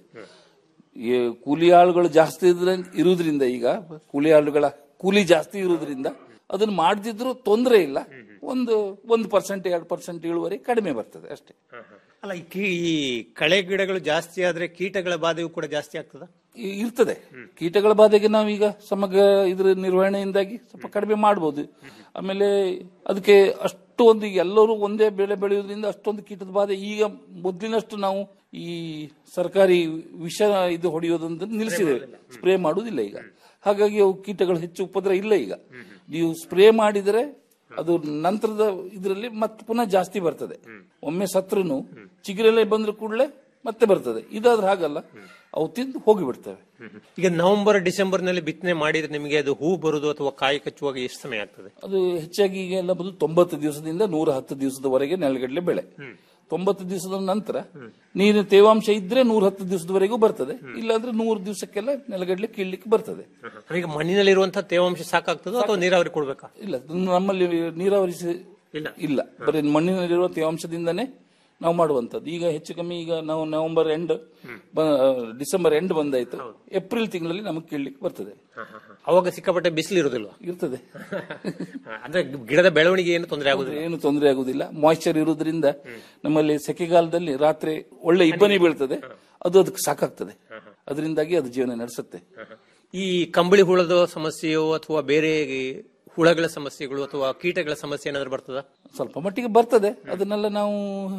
ಈ ಕೂಲಿ ಆಳುಗಳು ಜಾಸ್ತಿ ಇದ್ರೆ- ಇರುವುದ್ರಿಂದ ಈಗ ಕೂಲಿ ಆಳುಗಳ ಕೂಲಿ ಜಾಸ್ತಿ ಇರುವುದ್ರಿಂದ ಅದನ್ನ ಮಾಡದಿದ್ರು ತೊಂದರೆ ಇಲ್ಲ ಒಂದು ಒಂದು ಪರ್ಸೆಂಟ್ ಎರಡು ಪರ್ಸೆಂಟ್ ಇಳುವರಿ ಕಡಿಮೆ ಬರ್ತದೆ ಅಷ್ಟೇ ಅಲ್ಲ ಈ ಕೀ- ಈ ಕಳೆ ಗಿಡಗಳು ಜಾಸ್ತಿ ಆದ್ರೆ ಕೀಟಗಳ ಬಾಧೆಯೂ ಕೂಡ ಜಾಸ್ತಿ ಆಗ್ತದ ಈ- ಇರ್ತದೆ ಕೀಟಗಳ ಬಾಧೆಗೆ ನಾವೀಗ ಸಮಗ್ರ ಇದ್ರ ನಿರ್ವಹಣೆಯಿಂದಾಗಿ ಸ್ವಲ್ಪ ಕಡಿಮೆ ಮಾಡ್ಬೋದು ಆಮೇಲೆ ಅದಕ್ಕೆ ಅಷ್ಟು ಒಂದು ಈಗ ಎಲ್ಲರೂ ಒಂದೇ ಬೆಳೆ ಬೆಳೆಯೋದ್ರಿಂದ ಅಷ್ಟೊಂದು ಕೀಟದ ಬಾಧೆ ಈಗ ಮೊದಲಿನಷ್ಟು ನಾವು ಈ ಸರ್ಕಾರಿ ವಿಷ ಇದು ಹೊಡೆಯೋದನ್ನು ನಿಲ್ಲಿಸಿದ್ದೇವೆ ಸ್ಪ್ರೇ ಮಾಡುವುದಿಲ್ಲ ಈಗ ಹಾಗಾಗಿ ಅವು ಕೀಟಗಳು ಹೆಚ್ಚು ಉಪದ್ರ ಇಲ್ಲ ಈಗ ನೀವು ಸ್ಪ್ರೇ ಮಾಡಿದರೆ ಅದು ನಂತರದ ಇದರಲ್ಲಿ ಮತ್ತೆ ಪುನಃ ಜಾಸ್ತಿ ಬರ್ತದೆ ಒಮ್ಮೆ ಸತ್ರುನು ಚಿಗುರೆಲೆ ಬಂದ್ರೆ ಕೂಡಲೇ ಮತ್ತೆ ಬರ್ತದೆ ಇದಾದ್ರೆ ಹಾಗಲ್ಲ ಅವು ತಿಂದು ಹೋಗಿಬಿಡ್ತವೆ ಈಗ ನವೆಂಬರ್ ಡಿಸೆಂಬರ್ ನಲ್ಲಿ ಬಿತ್ತನೆ ಮಾಡಿದ್ರೆ ನಿಮಗೆ ಅದು ಹೂ ಬರುದು ಅಥವಾ ಕಾಯಿ ಕಚ್ಚುವಾಗ ಎಷ್ಟು ಸಮಯ ಆಗ್ತದೆ ಅದು ಹೆಚ್ಚಾಗಿ ಈಗ ಎಲ್ಲ ಬಂದು ತೊಂಬತ್ತು ದಿವಸದಿಂದ ನೂರ ಹತ್ತು ದಿವಸದವರೆಗೆ ನೆಲಗಡಲೆ ಬೆಳೆ ತೊಂಬತ್ತು ದಿವಸದ ನಂತರ ನೀರಿನ ತೇವಾಂಶ ಇದ್ರೆ ನೂರ ಹತ್ತು ದಿವಸದವರೆಗೂ ಬರ್ತದೆ ಇಲ್ಲಾಂದ್ರೆ ನೂರು ದಿವಸಕ್ಕೆಲ್ಲ ನೆಲಗಡಲೆ ಕೀಳ್ಲಿಕ್ಕೆ ಬರ್ತದೆ ಈಗ ಮಣ್ಣಿನಲ್ಲಿರುವಂತಹ ತೇವಾಂಶ ಸಾಕಾಗ್ತದೋ ಅಥವಾ ನೀರಾವರಿ ಕೊಡ್ಬೇಕಾ ಇಲ್ಲ ನಮ್ಮಲ್ಲಿ ನೀರಾವರಿ ಸ- ಇಲ್ಲ ಬರೀ ಮಣ್ಣಿನಲ್ಲಿರುವ ತೇವಾಂಶದಿಂದನೇ ನಾವು ಮಾಡುವಂತದ್ದು ಈಗ ಹೆಚ್ಚು ಕಮ್ಮಿ ಈಗ ನಾವು ನವೆಂಬರ್ ಎಂಡ್ ಡಿಸೆಂಬರ್ ಎಂಡ್ ಬಂದಾಯ್ತು ಏಪ್ರಿಲ್ ತಿಂಗಳಲ್ಲಿ ನಮಗೆ ಕೀಳ್ಲಿಕ್ಕೆ ಬರ್ತದೆ ಅವಾಗ ಸಿಕ್ಕಾಪಟ್ಟೆ ಬಿಸಿಲು ಇರುದಿಲ್ವಾ ಇರ್ತದೆ ಅಂದ್ರೆ ಗಿಡದ ಬೆಳವಣಿಗೆ ಏನು ತೊಂದರೆ ಆಗುದಿಲ್ಲ ಏನು ತೊಂದರೆ ಆಗುದಿಲ್ಲ ಮಾಯಿಶ್ಚರ್ ಇರುವುದರಿಂದ ನಮ್ಮಲ್ಲಿ ಸೆಕೆಗಾಲದಲ್ಲಿ ರಾತ್ರಿ ಒಳ್ಳೆ ಇಬ್ಬನಿ ಬೀಳ್ತದೆ ಅದು ಅದಕ್ಕೆ ಸಾಕಾಗ್ತದೆ ಅದರಿಂದಾಗಿ ಅದು ಜೀವನ ನಡೆಸುತ್ತೆ ಈ ಕಂಬಳಿ ಹುಳದ ಸಮಸ್ಯೆಯೋ ಅಥವಾ ಬೇರೆ ಹುಳಗಳ ಸಮಸ್ಯೆಗಳು ಅಥವಾ ಕೀಟಗಳ ಸಮಸ್ಯೆ ಏನಾದ್ರು ಬರ್ತದ ಸ್ವಲ್ಪ ಮಟ್ಟಿಗೆ ಬರ್ತದೆ ಅದನ್ನೆಲ್ಲ ನಾವು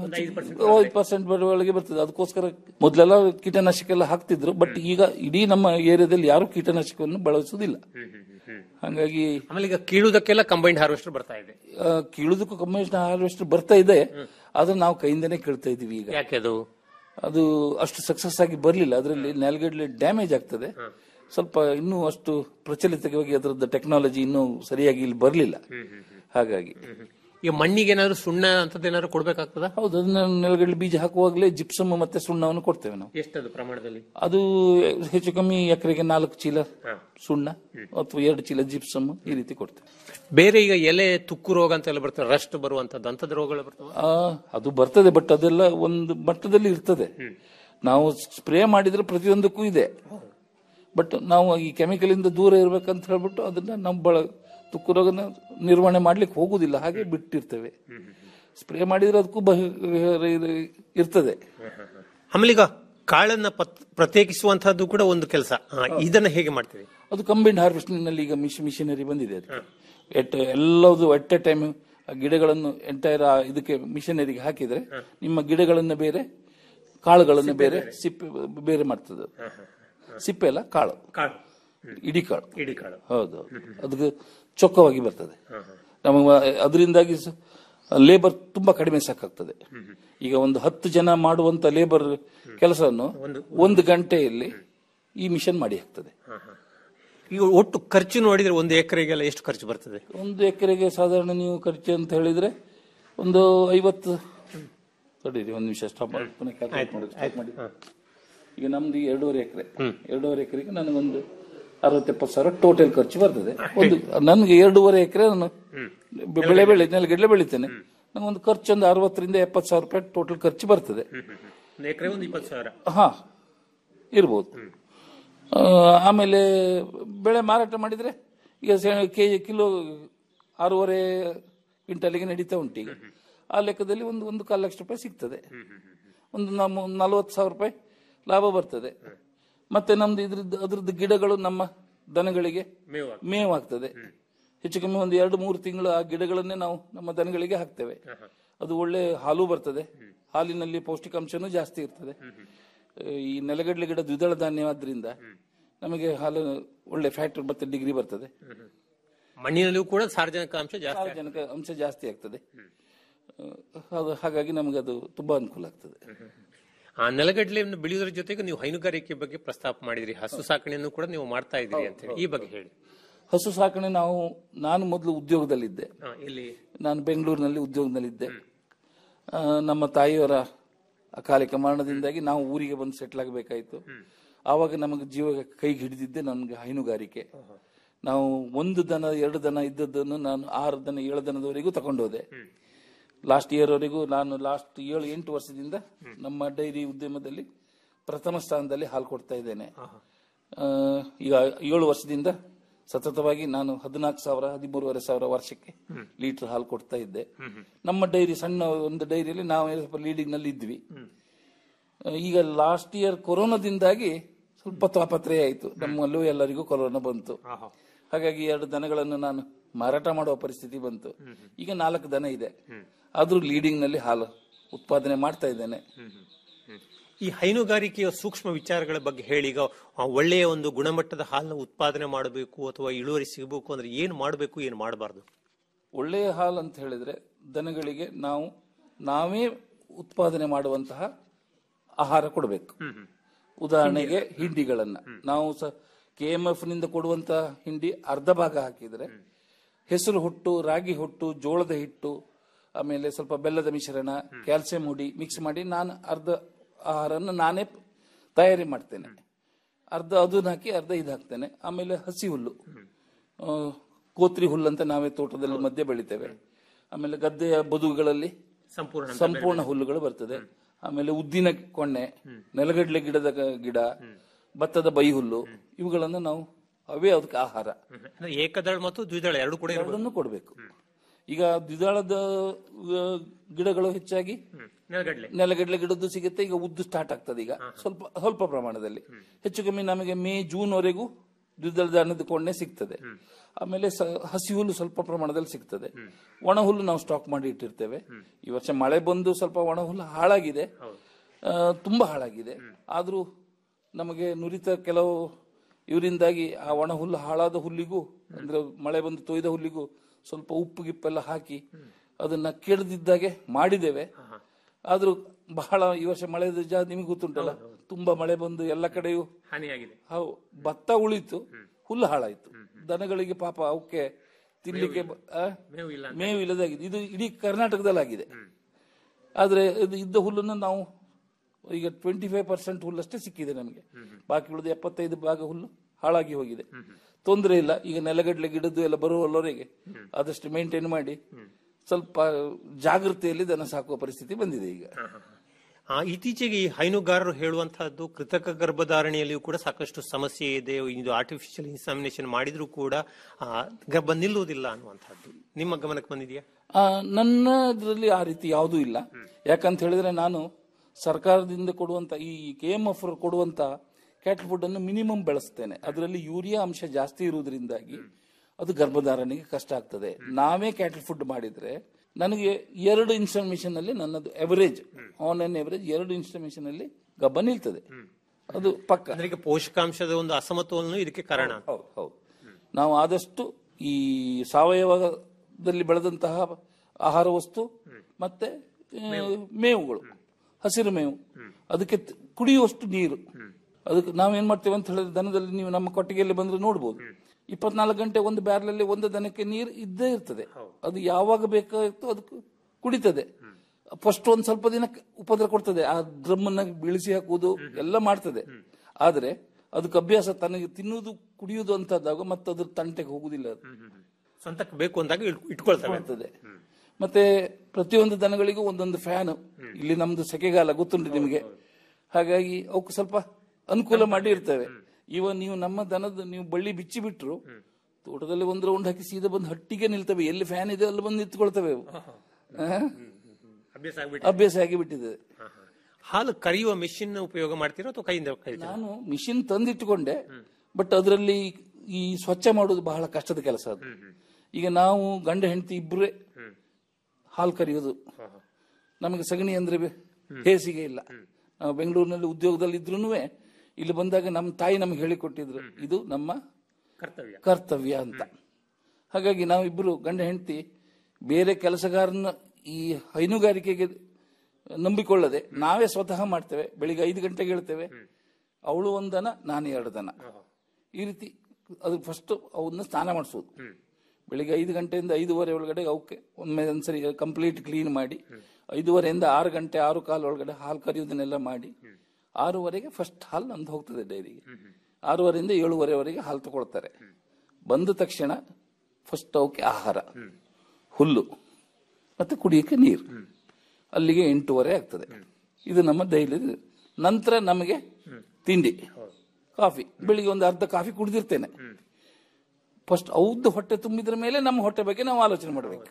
ಐದು ಪರ್ಸೆಂಟ್ ಒಳಗೆ ಬರ್ತದೆ ಅದಕ್ಕೋಸ್ಕರ ಮೊದಲೆಲ್ಲ ಕೀಟನಾಶಕ ಎಲ್ಲ ಹಾಕ್ತಿದ್ರು ಬಟ್ ಈಗ ಇಡೀ ನಮ್ಮ ಏರಿಯಾದಲ್ಲಿ ಯಾರು ಕೀಟನಾಶಕವನ್ನು ಬಳಸುವುದಿಲ್ಲ ಹಾಗಾಗಿ ಆಮೇಲೆ ಈಗ ಕೀಳುವುದಕ್ಕೆಲ್ಲ ಕಂಬೈಂಡ್ ಹಾರ್ವೆಸ್ಟರ್ ಬರ್ತಾ ಇದೆ ಆ, ಕೀಳುದಕ್ಕೂ ಕಮಿಷನ್ ಹಾರ್ವೆಸ್ಟರ್ ಬರ್ತಾ ಇದೆ ಅದನ್ನ ನಾವು ಕೈಯಿಂದನೇ ಕೇಳ್ತಾ ಇದೀವಿ ಈಗ ಯಾಕೆ ಅದು ಅದು ಅಷ್ಟು ಸಕ್ಸಸ್ ಆಗಿ ಬರಲಿಲ್ಲ ಅದರಲ್ಲಿ ನೆಲಗಡಲೆ ಡ್ಯಾಮೇಜ್ ಆಗ್ತದೆ ಸ್ವಲ್ಪ ಇನ್ನೂ ಅಷ್ಟು ಪ್ರಚಲಿತವಾಗಿ ಅದರದ್ದು ಟೆಕ್ನಾಲಜಿ ಇನ್ನೂ ಸರಿಯಾಗಿ ಇಲ್ಲಿ ಬರಲಿಲ್ಲ ಹಾಗಾಗಿ ಈಗ ಮಣ್ಣಿಗೆ ಏನಾದ್ರು ಸುಣ್ಣ ಅಂತದ್ದು ಏನಾದ್ರು ಕೊಡ್ಬೇಕಾಗ್ತದ ಹೌದು ಅದನ್ನ ನೆಲಗಡಲೆ ಬೀಜ ಹಾಕುವಾಗಲೇ ಜಿಪ್ಸಮ್ ಮತ್ತೆ ಸುಣ್ಣವನ್ನು ಕೊಡ್ತೇವೆ ನಾವು ಎಷ್ಟದು ಪ್ರಮಾಣದಲ್ಲಿ ಅದು ಹೆಚ್ಚು ಕಮ್ಮಿ ಎಕರೆಗೆ ನಾಲ್ಕು ಚೀಲ ಸುಣ್ಣ ಅಥವಾ ಎರಡು ಚೀಲ ಜಿಪ್ಸಮ್ ಈ ರೀತಿ ಕೊಡ್ತೇವೆ ಬೇರೆ ಈಗ ಎಲೆ ತುಕ್ಕು ರೋಗ ಅಂತ ಎಲ್ಲ ಬರ್ತದೆ ರಸ್ಟ್ ಬರುವಂತದ್ದು ಅಂತದ್ ರೋಗಗಳು ಬರ್ತವೆ ಆ, ಅದು ಬರ್ತದೆ ಬಟ್ ಅದೆಲ್ಲ ಒಂದು ಮಟ್ಟದಲ್ಲಿ ಇರ್ತದೆ ನಾವು ಸ್ಪ್ರೇ ಮಾಡಿದ್ರೆ ಪ್ರತಿಯೊಂದಕ್ಕೂ ಇದೆ ಬಟ್ ನಾವು ಈ ಕೆಮಿಕಲ್ ಇಂದ ದೂರ ಇರ್ಬೇಕಂತ ಹೇಳ್ಬಿಟ್ಟು ಅದನ್ನ ನಮ್ಮ ಬಳ ತುಕ್ಕು ರೋಗನ ನಿರ್ವಹಣೆ ಮಾಡ್ಲಿಕ್ಕೆ ಹೋಗುದಿಲ್ಲ ಹಾಗೆ ಬಿಟ್ಟಿರ್ತೇವೆ ಸ್ಪ್ರೇ ಮಾಡಿದ್ರೆ ಅದಕ್ಕೂ ಬಹ- ಇದು ಇರ್ತದೆ ಆಮೇಲೆ ಈಗ ಕಾಳನ್ನ ಪತ್- ಪ್ರತ್ಯೇಕಿಸುವಂತಹದ್ದು ಕೂಡ ಒಂದು ಕೆಲಸ ಇದನ್ನ ಹೇಗೆ ಮಾಡ್ತೀವಿ ಅದು ಕಂಬೈನ್ಡ್ ಹಾರ್ವೆಸ್ಟಿಂಗ್ ನಲ್ಲಿ ಈಗ ಮಿಷ್ ಮಿಷನರಿ ಬಂದಿದೆ ಅದಕ್ಕೆ ಎಟ್ ಎಲ್ಲದು ಎಟ್ ಎ ಟೈಮ್ ಗಿಡಗಳನ್ನು ಎಂಟೈರ್ ಇದಕ್ಕೆ ಮಿಷನರಿಗೆ ಹಾಕಿದ್ರೆ ನಿಮ್ಮ ಗಿಡಗಳನ್ನ ಬೇರೆ ಕಾಳುಗಳನ್ನ ಬೇರೆ ಸಿಪ್ಪೆ ಬೇರೆ ಮಾಡ್ತದೆ ಅದು. ಸಿಪ್ಪೆ ಅಲ್ಲ ಕಾಳು ಕಾಳು ಇಡೀ ಕಾಳು ಇಡೀ ಕಾಳು ಹೌದು ಅದಕ್ಕೆ ಚೊಕ್ಕವಾಗಿ ಬರ್ತದೆ ನಮಗೆ ಅದರಿಂದಾಗಿ ಲೇಬರ್ ತುಂಬಾ ಕಡಿಮೆ ಸಾಕಾಗ್ತದೆ ಈಗ ಒಂದು ಹತ್ತು ಜನ ಮಾಡುವಂತ ಲೇಬರ್ ಕೆಲಸವನ್ನು ಒಂದು ಗಂಟೆಯಲ್ಲಿ ಈ ಮಿಷನ್ ಮಾಡಿ ಹಾಕ್ತದೆ ಈಗ ಒಟ್ಟು ಖರ್ಚು ನೋಡಿದ್ರೆ ಒಂದು ಎಕರೆಗೆಲ್ಲ ಎಷ್ಟು ಖರ್ಚು ಬರ್ತದೆ ಒಂದು ಎಕರೆಗೆ ಸಾಧಾರಣ ನೀವು ಖರ್ಚು ಅಂತ ಹೇಳಿದ್ರೆ ಒಂದು ಐವತ್ತು ತಡೀರಿ ಒಂದು ನಿಮಿಷ ಸ್ಟಾಪ್ ಮಾಡಿ ಪುನಃ calculate ಮಾಡಿ, stop ಮಾಡಿ ಈಗ ನಮ್ದು ಈಗ ಎರಡೂವರೆ ಎಕರೆ ಎರಡೂವರೆ ಎಕರೆಗೆ ನನಗೊಂದು ಅರವತ್ತೆಪ್ಪತ್ತು ಸಾವಿರ ಟೋಟಲ್ ಖರ್ಚು ಬರ್ತದೆ ಒಂದು ನನ್ಗೆ ಎರಡೂವರೆ ಎಕರೆ ನಾನು ಬೆ- ಬೆಳೆ ಬೆಳೆ ನೆಲಗಡಲೆ ಬೆಳಿತೇನೆ ನಂಗೊಂದು ಖರ್ಚು ಒಂದು ಅರವತ್ತರಿಂದ ಎಪ್ಪತ್ತು ಸಾವಿರ ರೂಪಾಯಿ ಟೋಟಲ್ ಖರ್ಚು ಬರ್ತದೆ ಒಂದು ಎಕರೆ ಒಂದು ಇಪ್ಪತ್ತು ಸಾವಿರ ಹಾ ಇರ್ಬೋದು ಆ, ಆಮೇಲೆ ಬೆಳೆ ಮಾರಾಟ ಮಾಡಿದ್ರೆ ಈಗ ಕೆ ಜಿ ಕಿಲೋ ಆರೂವರೆ ಕ್ವಿಂಟಲಿಗೆ ನಡೀತಾ ಉಂಟು ಈಗ ಆ ಲೆಕ್ಕದಲ್ಲಿ ಒಂದು ಒಂದು ಕಾಲು ಲಕ್ಷ ರೂಪಾಯಿ ಸಿಗ್ತದೆ ಒಂದು ನಮ್ಮ ನಲವತ್ತು ಸಾವಿರ ರೂಪಾಯಿ ಲಾಭ ಬರ್ತದೆ ಮತ್ತೆ ನಮ್ದು ಇದ್ರದ್ದು ಅದ್ರದ್ದು ಗಿಡಗಳು ನಮ್ಮ ದನಗಳಿಗೆ ಮೇವಾಗ್ತದೆ ಹೆಚ್ಚು ಕಮ್ಮಿ ಒಂದು ಎರಡು ಮೂರು ತಿಂಗಳು ಆ ಗಿಡಗಳನ್ನೇ ನಾವು ನಮ್ಮ ದನಗಳಿಗೆ ಹಾಕ್ತೇವೆ ಅದು ಒಳ್ಳೆ ಹಾಲು ಬರ್ತದೆ ಹಾಲಿನಲ್ಲಿ ಪೌಷ್ಟಿಕಾಂಶನೂ ಜಾಸ್ತಿ ಇರ್ತದೆ ಈ ನೆಲಗಡಲೆ ಗಿಡ ದ್ವಿದಳ ಧಾನ್ಯವಾದ್ರಿಂದ ನಮಗೆ ಹಾಲು ಒಳ್ಳೆ ಫ್ಯಾಕ್ಟರ್ ಮತ್ತೆ ಡಿಗ್ರಿ ಬರ್ತದೆ ಮಣ್ಣಿನಲ್ಲೂ ಕೂಡ ಸಾರ್ವಜನಿಕ ಅಂಶ ಜಾಸ್ತಿ ಸಾರಜನಕ ಅಂಶ ಜಾಸ್ತಿ ಆಗ್ತದೆ ಅದು ಹಾಗಾಗಿ ನಮಗೆ ಅದು ತುಂಬಾ ಅನುಕೂಲ ಆಗ್ತದೆ ಆ ನೆಲಗಡಲೆಯನ್ನು ಬೆಳೆಯೋದ್ರ ಜೊತೆಗೆ ನೀವು ಹೈನುಗಾರಿಕೆ ಬಗ್ಗೆ ಪ್ರಸ್ತಾಪ ಮಾಡಿದ್ರಿ ಹಸು ಸಾಕಣೆಯನ್ನು ಕೂಡ ನೀವು ಮಾಡ್ತಾ ಇದ್ದೀರಿ ಅಂತ ಹೇಳಿ ಈ ಬಗ್ಗೆ ಹೇಳಿ ಹಸು ಸಾಕಣೆ ನಾವು ನಾನು ಮೊದಲು ಉದ್ಯೋಗದಲ್ಲಿದ್ದೆ ಹಾ, ಇಲ್ಲಿ ನಾನು ಬೆಂಗಳೂರಿನಲ್ಲಿ ಉದ್ಯೋಗದಲ್ಲಿದ್ದೆ ಆ, ನಮ್ಮ ತಾಯಿಯವರ ಅಕಾಲಿಕ ಮರಣದಿಂದಾಗಿ ನಾವು ಊರಿಗೆ ಬಂದು ಸೆಟ್ಲ್ ಆಗಬೇಕಾಯ್ತು ಆವಾಗ ನಮಗೆ ಜೀವ ಕೈಗೆ ಹಿಡಿದಿದ್ದೆ ನನಗೆ ಹೈನುಗಾರಿಕೆ ನಾವು ಒಂದು ದನ ಎರಡು ದನ ಇದ್ದದ್ದನ್ನು ನಾನು ಆರು ದನ ಏಳು ದನದವರೆಗೂ ತಗೊಂಡು ಹೋದೆ ಲಾಸ್ಟ್ ಇಯರ್ ವರೆಗೂ ನಾನು ಲಾಸ್ಟ್ ಏಳು ಎಂಟು ವರ್ಷದಿಂದ ನಮ್ಮ ಡೈರಿ ಉದ್ಯಮದಲ್ಲಿ ಪ್ರಥಮ ಸ್ಥಾನದಲ್ಲಿ ಹಾಲು ಕೊಡ್ತಾ ಇದ್ದೇನೆ ಆ, ಈಗ ಏಳು ವರ್ಷದಿಂದ ಸತತವಾಗಿ ನಾನು ಹದಿನಾಲ್ಕು ಸಾವಿರ ಹದಿಮೂರುವರೆ ಸಾವಿರ ವರ್ಷಕ್ಕೆ ಲೀಟರ್ ಹಾಲು ಕೊಡ್ತಾ ಇದ್ದೆ ನಮ್ಮ ಡೈರಿ ಸಣ್ಣ ಒಂದು ಡೈರಿಯಲ್ಲಿ ನಾವು ಸ್ವಲ್ಪ ಲೀಡಿಂಗ್ ನಲ್ಲಿ ಇದ್ವಿ ಆ, ಈಗ ಲಾಸ್ಟ್ ಇಯರ್ ಕೊರೋನಾದಿಂದಾಗಿ ಸ್ವಲ್ಪ ತಾಪತ್ರೆ ಆಯಿತು ನಮ್ಮಲ್ಲೂ ಎಲ್ಲರಿಗೂ ಕೊರೋನಾ ಬಂತು ಹಾಗಾಗಿ ಎರಡು ದನಗಳನ್ನು ನಾನು ಮಾರಾಟ ಮಾಡುವ ಪರಿಸ್ಥಿತಿ ಬಂತು ಈಗ ನಾಲ್ಕು ದನ ಇದೆ ಆದ್ರೂ ಲೀಡಿಂಗ್ ನಲ್ಲಿ ಹಾಲು ಉತ್ಪಾದನೆ ಮಾಡ್ತಾ ಇದ್ದೇನೆ ಈ ಹೈನುಗಾರಿಕೆಯ ಸೂಕ್ಷ್ಮ ವಿಚಾರಗಳ ಬಗ್ಗೆ ಹೇಳಿ ಈಗ ಆ ಒಳ್ಳೆಯ ಒಂದು ಗುಣಮಟ್ಟದ ಹಾಲನ್ನ ಉತ್ಪಾದನೆ ಮಾಡಬೇಕು ಅಥವಾ ಇಳುವರಿ ಸಿಗಬೇಕು ಅಂದ್ರೆ ಏನ್ ಮಾಡಬೇಕು ಏನ್ ಮಾಡಬಾರ್ದು ಒಳ್ಳೆಯ ಹಾಲು ಅಂತ ಹೇಳಿದ್ರೆ ದನಗಳಿಗೆ ನಾವು ನಾವೇ ಉತ್ಪಾದನೆ ಮಾಡುವಂತಹ ಆಹಾರ ಕೊಡಬೇಕು ಉದಾಹರಣೆಗೆ ಹಿಂಡಿಗಳನ್ನ ನಾವು ಸ ಕೆ ಎಂ ಎಫ್ ನಿಂದ ಕೊಡುವಂತಹ ಹಿಂಡಿ ಅರ್ಧ ಭಾಗ ಹಾಕಿದ್ರೆ ಹೆಸರು ಹುಟ್ಟು ರಾಗಿ ಹುಟ್ಟು ಜೋಳದ ಹಿಟ್ಟು ಆಮೇಲೆ ಸ್ವಲ್ಪ ಬೆಲ್ಲದ ಮಿಶ್ರಣ ಕ್ಯಾಲ್ಸಿಯಂ ಹುಡಿ ಮಿಕ್ಸ್ ಮಾಡಿ ನಾನು ಅರ್ಧ ಆಹಾರವನ್ನು ನಾನೇ ತಯಾರಿ ಮಾಡ್ತೇನೆ ಅರ್ಧ ಅದನ್ನ ಹಾಕಿ ಅರ್ಧ ಇದು ಹಾಕ್ತೇನೆ ಆಮೇಲೆ ಹಸಿ ಹುಲ್ಲು ಆ, ಕೋತ್ರಿ ಹುಲ್ಲು ಅಂತ ನಾವೇ ತೋಟದಲ್ಲಿ ಮಧ್ಯೆ ಬೆಳಿತೇವೆ ಆಮೇಲೆ ಗದ್ದೆಯ ಬದುಗಳಲ್ಲಿ ಸಂಪೂರ್ಣ ಸಂಪೂರ್ಣ ಹುಲ್ಲುಗಳು ಬರ್ತದೆ ಆಮೇಲೆ ಉದ್ದಿನ ಕೊಣ್ಣೆ ನೆಲಗಡಲೆ ಗಿಡದ ಗ- ಗಿಡ ಭತ್ತದ ಬೈ ಹುಲ್ಲು ಇವುಗಳನ್ನು ನಾವು ಅವೇ ಅದಕ್ಕೆ ಆಹಾರ ಅಂದ್ರೆ ಏಕದಳ ಮತ್ತು ದ್ವಿದಳ ಎರಡು ಕೂಡ ಇರ್ಬೋದು. ಎರಡನ್ನು ಕೊಡಬೇಕು ಈಗ ದ್ವಿದಳದ ಆ, ಗಿಡಗಳು ಹೆಚ್ಚಾಗಿ ನೆಲಗಡಲೆ ನೆಲಗಡಲೆ ಗಿಡದ್ದು ಸಿಗುತ್ತೆ ಈಗ ಉದ್ದು ಸ್ಟಾರ್ಟ್ ಆಗ್ತದೆ ಈಗ ಸ್ವಲ್ಪ ಸ್ವಲ್ಪ ಪ್ರಮಾಣದಲ್ಲಿ ಹೆಚ್ಚು ಕಮ್ಮಿ ನಮಗೆ ಮೇ ಜೂನ್ ವರೆಗೂ ದ್ವಿದಳ ಧಾನ್ಯದ ಕೊಂಡೆ ಸಿಗ್ತದೆ ಆಮೇಲೆ ಸ- ಹಸಿ ಹುಲ್ಲು ಸ್ವಲ್ಪ ಪ್ರಮಾಣದಲ್ಲಿ ಸಿಗ್ತದೆ ಒಣ ಹುಲ್ಲು ನಾವು ಸ್ಟಾಕ್ ಮಾಡಿ ಇಟ್ಟಿರ್ತೇವೆ ಈ ವರ್ಷ ಮಳೆ ಬಂದು ಸ್ವಲ್ಪ ಒಣ ಹುಲ್ಲು ಹಾಳಾಗಿದೆ ಆ, ತುಂಬಾ ಹಾಳಾಗಿದೆ ಆದ್ರೂ ನಮಗೆ ನುರಿತ ಕೆಲವು ಇವರಿಂದಾಗಿ ಆ ಒಣ ಹುಲ್ಲು ಹಾಳಾದ ಹುಲ್ಲಿಗೂ ಅಂದ್ರೆ ಮಳೆ ಬಂದು ತೊಯ್ದ ಹುಲ್ಲಿಗೂ ಸ್ವಲ್ಪ ಉಪ್ಪು ಗಿಪ್ಪೆಲ್ಲ ಹಾಕಿ ಅದನ್ನ ಕೆಡದಿದ್ದಾಗೆ ಮಾಡಿದ್ದೇವೆ ಆದ್ರೂ ಬಹಳ ಈ ವರ್ಷ ಮಳೆ ಜಾ ನಿಮಗೆ ಗೊತ್ತುಂಟಲ್ಲ ತುಂಬಾ ಮಳೆ ಬಂದು ಎಲ್ಲ ಕಡೆಯೂ ಹಾನಿಯಾಗಿದೆ ಹೌ ಭತ್ತ ಉಳಿತು ಹುಲ್ಲು ಹಾಳಾಯ್ತು ದನಗಳಿಗೆ ಪಾಪ ಅವಕ್ಕೆ ತಿನ್ಲಿಕ್ಕೆ ಬ- ಆ? ಮೇವು ಇಲ್ಲ ಮೇವು ಇಲ್ಲದಾಗಿದೆ ಇದು ಇಡೀ ಕರ್ನಾಟಕದಲ್ಲಿ ಆಗಿದೆ ಆದ್ರೆ ಇದು ಇದ್ದ ಹುಲ್ಲನ್ನು ನಾವು ಈಗ ಟ್ವೆಂಟಿ ಫೈವ್ ಪರ್ಸೆಂಟ್ ಹುಲ್ಲಷ್ಟೇ ಸಿಕ್ಕಿದೆ ನಮಗೆ ಬಾಕಿ ಉಳಿದ ಎಪ್ಪತ್ತೈದು ಭಾಗ ಹುಲ್ಲು ಹಾಳಾಗಿ ಹೋಗಿದೆ ತೊಂದರೆ ಇಲ್ಲ ಈಗ ನೆಲಗಡಲೆ ಗಿಡದ್ದು ಎಲ್ಲ ಬರುವವರೆಗೆ ಆದಷ್ಟು ಮೇಂಟೈನ್ ಮಾಡಿ ಸ್ವಲ್ಪ ಜಾಗೃತಿಯಲ್ಲಿ ದನ ಸಾಕುವ ಪರಿಸ್ಥಿತಿ ಬಂದಿದೆ ಈಗ ಆ, ಇತ್ತೀಚೆಗೆ ಈ ಹೈನುಗಾರರು ಹೇಳುವಂತಹದ್ದು ಕೃತಕ ಗರ್ಭಧಾರಣೆಯಲ್ಲಿಯೂ ಕೂಡ ಸಾಕಷ್ಟು ಸಮಸ್ಯೆ ಇದೆ ಇದು ಆರ್ಟಿಫಿಷಿಯಲ್ ಇನ್ಸಾಮಿನೇಷನ್ ಮಾಡಿದ್ರೂ ಕೂಡ ಆ, ಗರ್ಭ ನಿಲ್ಲುವುದಿಲ್ಲ ಅನ್ನುವಂಥದ್ದು ನಿಮ್ಮ ಗಮನಕ್ಕೆ ಬಂದಿದೆಯಾ ಆ, ನನ್ನ ಇದರಲ್ಲಿ ಆ ರೀತಿ ಯಾವುದೂ ಇಲ್ಲ ಯಾಕಂತ ಹೇಳಿದ್ರೆ ನಾನು ಸರ್ಕಾರದಿಂದ ಕೊಡುವಂತ ಈ ಕೆ ಎಂ ಎಫ್ ಕೊಡುವಂತ ಕ್ಯಾಟಲ್ ಫುಡ್ ಅನ್ನು ಮಿನಿಮಮ್ ಬೆಳೆಸ್ತೇನೆ ಅದರಲ್ಲಿ ಯೂರಿಯಾ ಅಂಶ ಜಾಸ್ತಿ ಇರುವುದರಿಂದಾಗಿ ಅದು ಗರ್ಭಧಾರಣೆಗೆ ಕಷ್ಟ ಆಗ್ತದೆ ನಾವೇ ಕ್ಯಾಟಲ್ ಫುಡ್ ಮಾಡಿದ್ರೆ ನನಗೆ ಎರಡು ಇನ್ಸ್ಟಾಲ್ಮೇಷನ್ ಅಲ್ಲಿ ನನ್ನದು ಎವರೇಜ್ ಆನ್ ಅನ್ ಎವರೇಜ್ ಎರಡು ಇನ್ಸ್ಟಾಲ್ಮೇಷನ್ ಅಲ್ಲಿ ಗಬ್ಬ ನಿಲ್ತದೆ ಅದು ಪಕ್ಕ ಅಂದ್ರೆ ಈಗ ಪೋಷಕಾಂಶದ ಒಂದು ಅಸಮತೋಲನ ಇದಕ್ಕೆ ಕಾರಣ ಹೌದು ಹೌದು ನಾವು ಆದಷ್ಟು ಈ ಸಾವಯವದಲ್ಲಿ ಬೆಳೆದಂತಹ ಆಹಾರ ವಸ್ತು ಮತ್ತೆ ಆ, ಮೇವುಗಳು ಹಸಿರು ಮೇವು ಅದಕ್ಕೆ ತ- ಕುಡಿಯುವಷ್ಟು ನೀರು ಅದಕ್ಕೆ ನಾವೇನ್ ಮಾಡ್ತೇವೆ ಅಂತ ಹೇಳಿದ್ರೆ ದನದಲ್ಲಿ ನೀವು ನಮ್ಮ ಕೊಟ್ಟಿಗೆಯಲ್ಲಿ ಬಂದ್ರೆ ನೋಡ್ಬೋದು ಇಪ್ಪತ್ನಾಲ್ಕು ಗಂಟೆ ಒಂದು ಬ್ಯಾರಲಲ್ಲಿ ಒಂದು ದನಕ್ಕೆ ನೀರು ಇದ್ದೇ ಇರ್ತದೆ ಅದು ಯಾವಾಗ ಬೇಕಾಗಿತ್ತೋ ಅದಕ್ಕೆ ಕುಡಿತದೆ ಫಸ್ಟ್ ಒಂದ್ ಸ್ವಲ್ಪ ದಿನ ಉಪದ್ರ ಕೊಡ್ತದೆ ಆ ಡ್ರಮ್ ಅನ್ನ ಬೀಳಿಸಿ ಹಾಕುವುದು ಎಲ್ಲ ಮಾಡ್ತದೆ ಆದ್ರೆ ಅದಕ್ಕೆ ಅಭ್ಯಾಸ ತನಗೆ ತಿನ್ನುವುದು ಕುಡಿಯುವುದು ಅಂತದಾಗ ಮತ್ತೆ ಅದ್ರ ತಂಟೆಗೆ ಹೋಗುದಿಲ್ಲ ಅದು ಸ್ವಂತಕ್ಕೆ ಬೇಕು ಅಂದಾಗ ಇಟ್- ಇಟ್ಕೊಳ್ತವೆ ಮಾಡ್ತದೆ ಮತ್ತೆ ಪ್ರತಿಯೊಂದು ದನಗಳಿಗೂ ಒಂದೊಂದು ಫ್ಯಾನ್ ಇಲ್ಲಿ ನಮ್ದು ಸೆಕೆಗಾಲ ಗೊತ್ತುಂಟು ನಿಮಗೆ ಹಾಗಾಗಿ ಅವಕ್ಕೆ ಸ್ವಲ್ಪ ಅನುಕೂಲ ಮಾಡಿ ಇರ್ತವೆ ಇವ ನೀವು ನಮ್ಮ ದನದ ನೀವು ಬಳ್ಳಿ ಬಿಚ್ಚಿ ಬಿಟ್ರು ತೋಟದಲ್ಲಿ ಒಂದು ರೌಂಡ್ ಹಾಕಿ ಸೀದಾ ಬಂದು ಹಟ್ಟಿಗೆ ನಿಲ್ತವೆ ಎಲ್ಲಿ ಫ್ಯಾನ್ ಇದೆ ಅಲ್ಲಿ ಬಂದು ನಿಂತ್ಕೊಳ್ತವೆ ಅವು ಆ? ಅಭ್ಯಾಸ ಆಗ್ಬಿಟ್ಟು ಅಭ್ಯಾಸ ಆಗಿಬಿಟ್ಟಿದೆ ಹಾಲು ಕರೆಯುವ ಮೆಷಿನ್ ಉಪಯೋಗ ಮಾಡ್ತೀರಾ ಅಥವಾ ಕೈಯಿಂದ ಕರಿತೀರಾ ನಾನು ಮಿಷಿನ್ ತಂದಿಟ್ಟುಕೊಂಡೆ ಬಟ್ ಅದರಲ್ಲಿ ಈ ಸ್ವಚ್ಛ ಮಾಡುವುದು ಬಹಳ ಕಷ್ಟದ ಕೆಲಸ ಅದು ಈಗ ನಾವು ಗಂಡ ಹೆಂಡತಿ ಇಬ್ಬರೇ ಹಾಲು ಕರೆಯೋದು ನಮಗೆ ಸಗಣಿ ಅಂದ್ರೆ ಬೆ- ಹೇಸಿಗೆ ಇಲ್ಲ ನಾವು ಬೆಂಗಳೂರಿನಲ್ಲಿ ಉದ್ಯೋಗದಲ್ಲಿ ಇದ್ರೂ ಇಲ್ಲಿ ಬಂದಾಗ ನಮ್ಮ ತಾಯಿ ನಮ್ಗೆ ಹೇಳಿಕೊಟ್ಟಿದ್ರು ಇದು ನಮ್ಮ ಕರ್ತವ್ಯ ಕರ್ತವ್ಯ ಅಂತ ಹಾಗಾಗಿ ನಾವಿಬ್ಬರು ಗಂಡ ಹೆಂಡತಿ ಬೇರೆ ಕೆಲಸಗಾರನ ಈ ಹೈನುಗಾರಿಕೆಗೆ ನಂಬಿಕೊಳ್ಳದೆ ನಾವೇ ಸ್ವತಃ ಮಾಡ್ತೇವೆ ಬೆಳಿಗ್ಗೆ ಐದು ಗಂಟೆಗೆ ಹೇಳ್ತೇವೆ ಅವಳು ಒಂದು ದನ ನಾನು ಎರಡು ದನ ಈ ರೀತಿ ಅದು ಫಸ್ಟ್ ಅವನ್ನ ಸ್ನಾನ ಮಾಡಿಸೋದು ಬೆಳಿಗ್ಗೆ ಐದು ಗಂಟೆಯಿಂದ ಐದೂವರೆ ಒಳಗಡೆ ಅವಕ್ಕೆ ಒಮ್ಮೆ ಒಂದ್ಸರಿ ಕಂಪ್ಲೀಟ್ ಕ್ಲೀನ್ ಮಾಡಿ ಐದೂವರೆಯಿಂದ ಆರು ಗಂಟೆ ಆರು ಕಾಲು ಒಳಗಡೆ ಹಾಲು ಕರೆಯೋದನ್ನೆಲ್ಲ ಮಾಡಿ ಆರೂವರೆಗೆ ಫಸ್ಟ್ ಹಾಲು ನಮ್ದು ಹೋಗ್ತದೆ ಡೈರಿಗೆ ಆರೂವರೆಯಿಂದ ಏಳುವರೆವರೆಗೆ ಹಾಲು ತಗೊಳ್ತಾರೆ ಬಂದ ತಕ್ಷಣ ಫಸ್ಟ್ ಅವಕ್ಕೆ ಆಹಾರ ಹುಲ್ಲು ಮತ್ತೆ ಕುಡಿಯಕ್ಕೆ ನೀರು ಅಲ್ಲಿಗೆ ಎಂಟೂವರೆ ಆಗ್ತದೆ ಇದು ನಮ್ಮ ಡೈಲಿ ನಂತರ ನಮಗೆ ತಿಂಡಿ ಕಾಫಿ ಬೆಳಿಗ್ಗೆ ಒಂದು ಅರ್ಧ ಕಾಫಿ ಕುಡಿದಿರ್ತೇನೆ ಫಸ್ಟ್ ಅವ್ದು ಹೊಟ್ಟೆ ತುಂಬಿದ್ರ ಮೇಲೆ ನಮ್ಮ ಹೊಟ್ಟೆ ಬಗ್ಗೆ ನಾವು ಆಲೋಚನೆ ಮಾಡಬೇಕು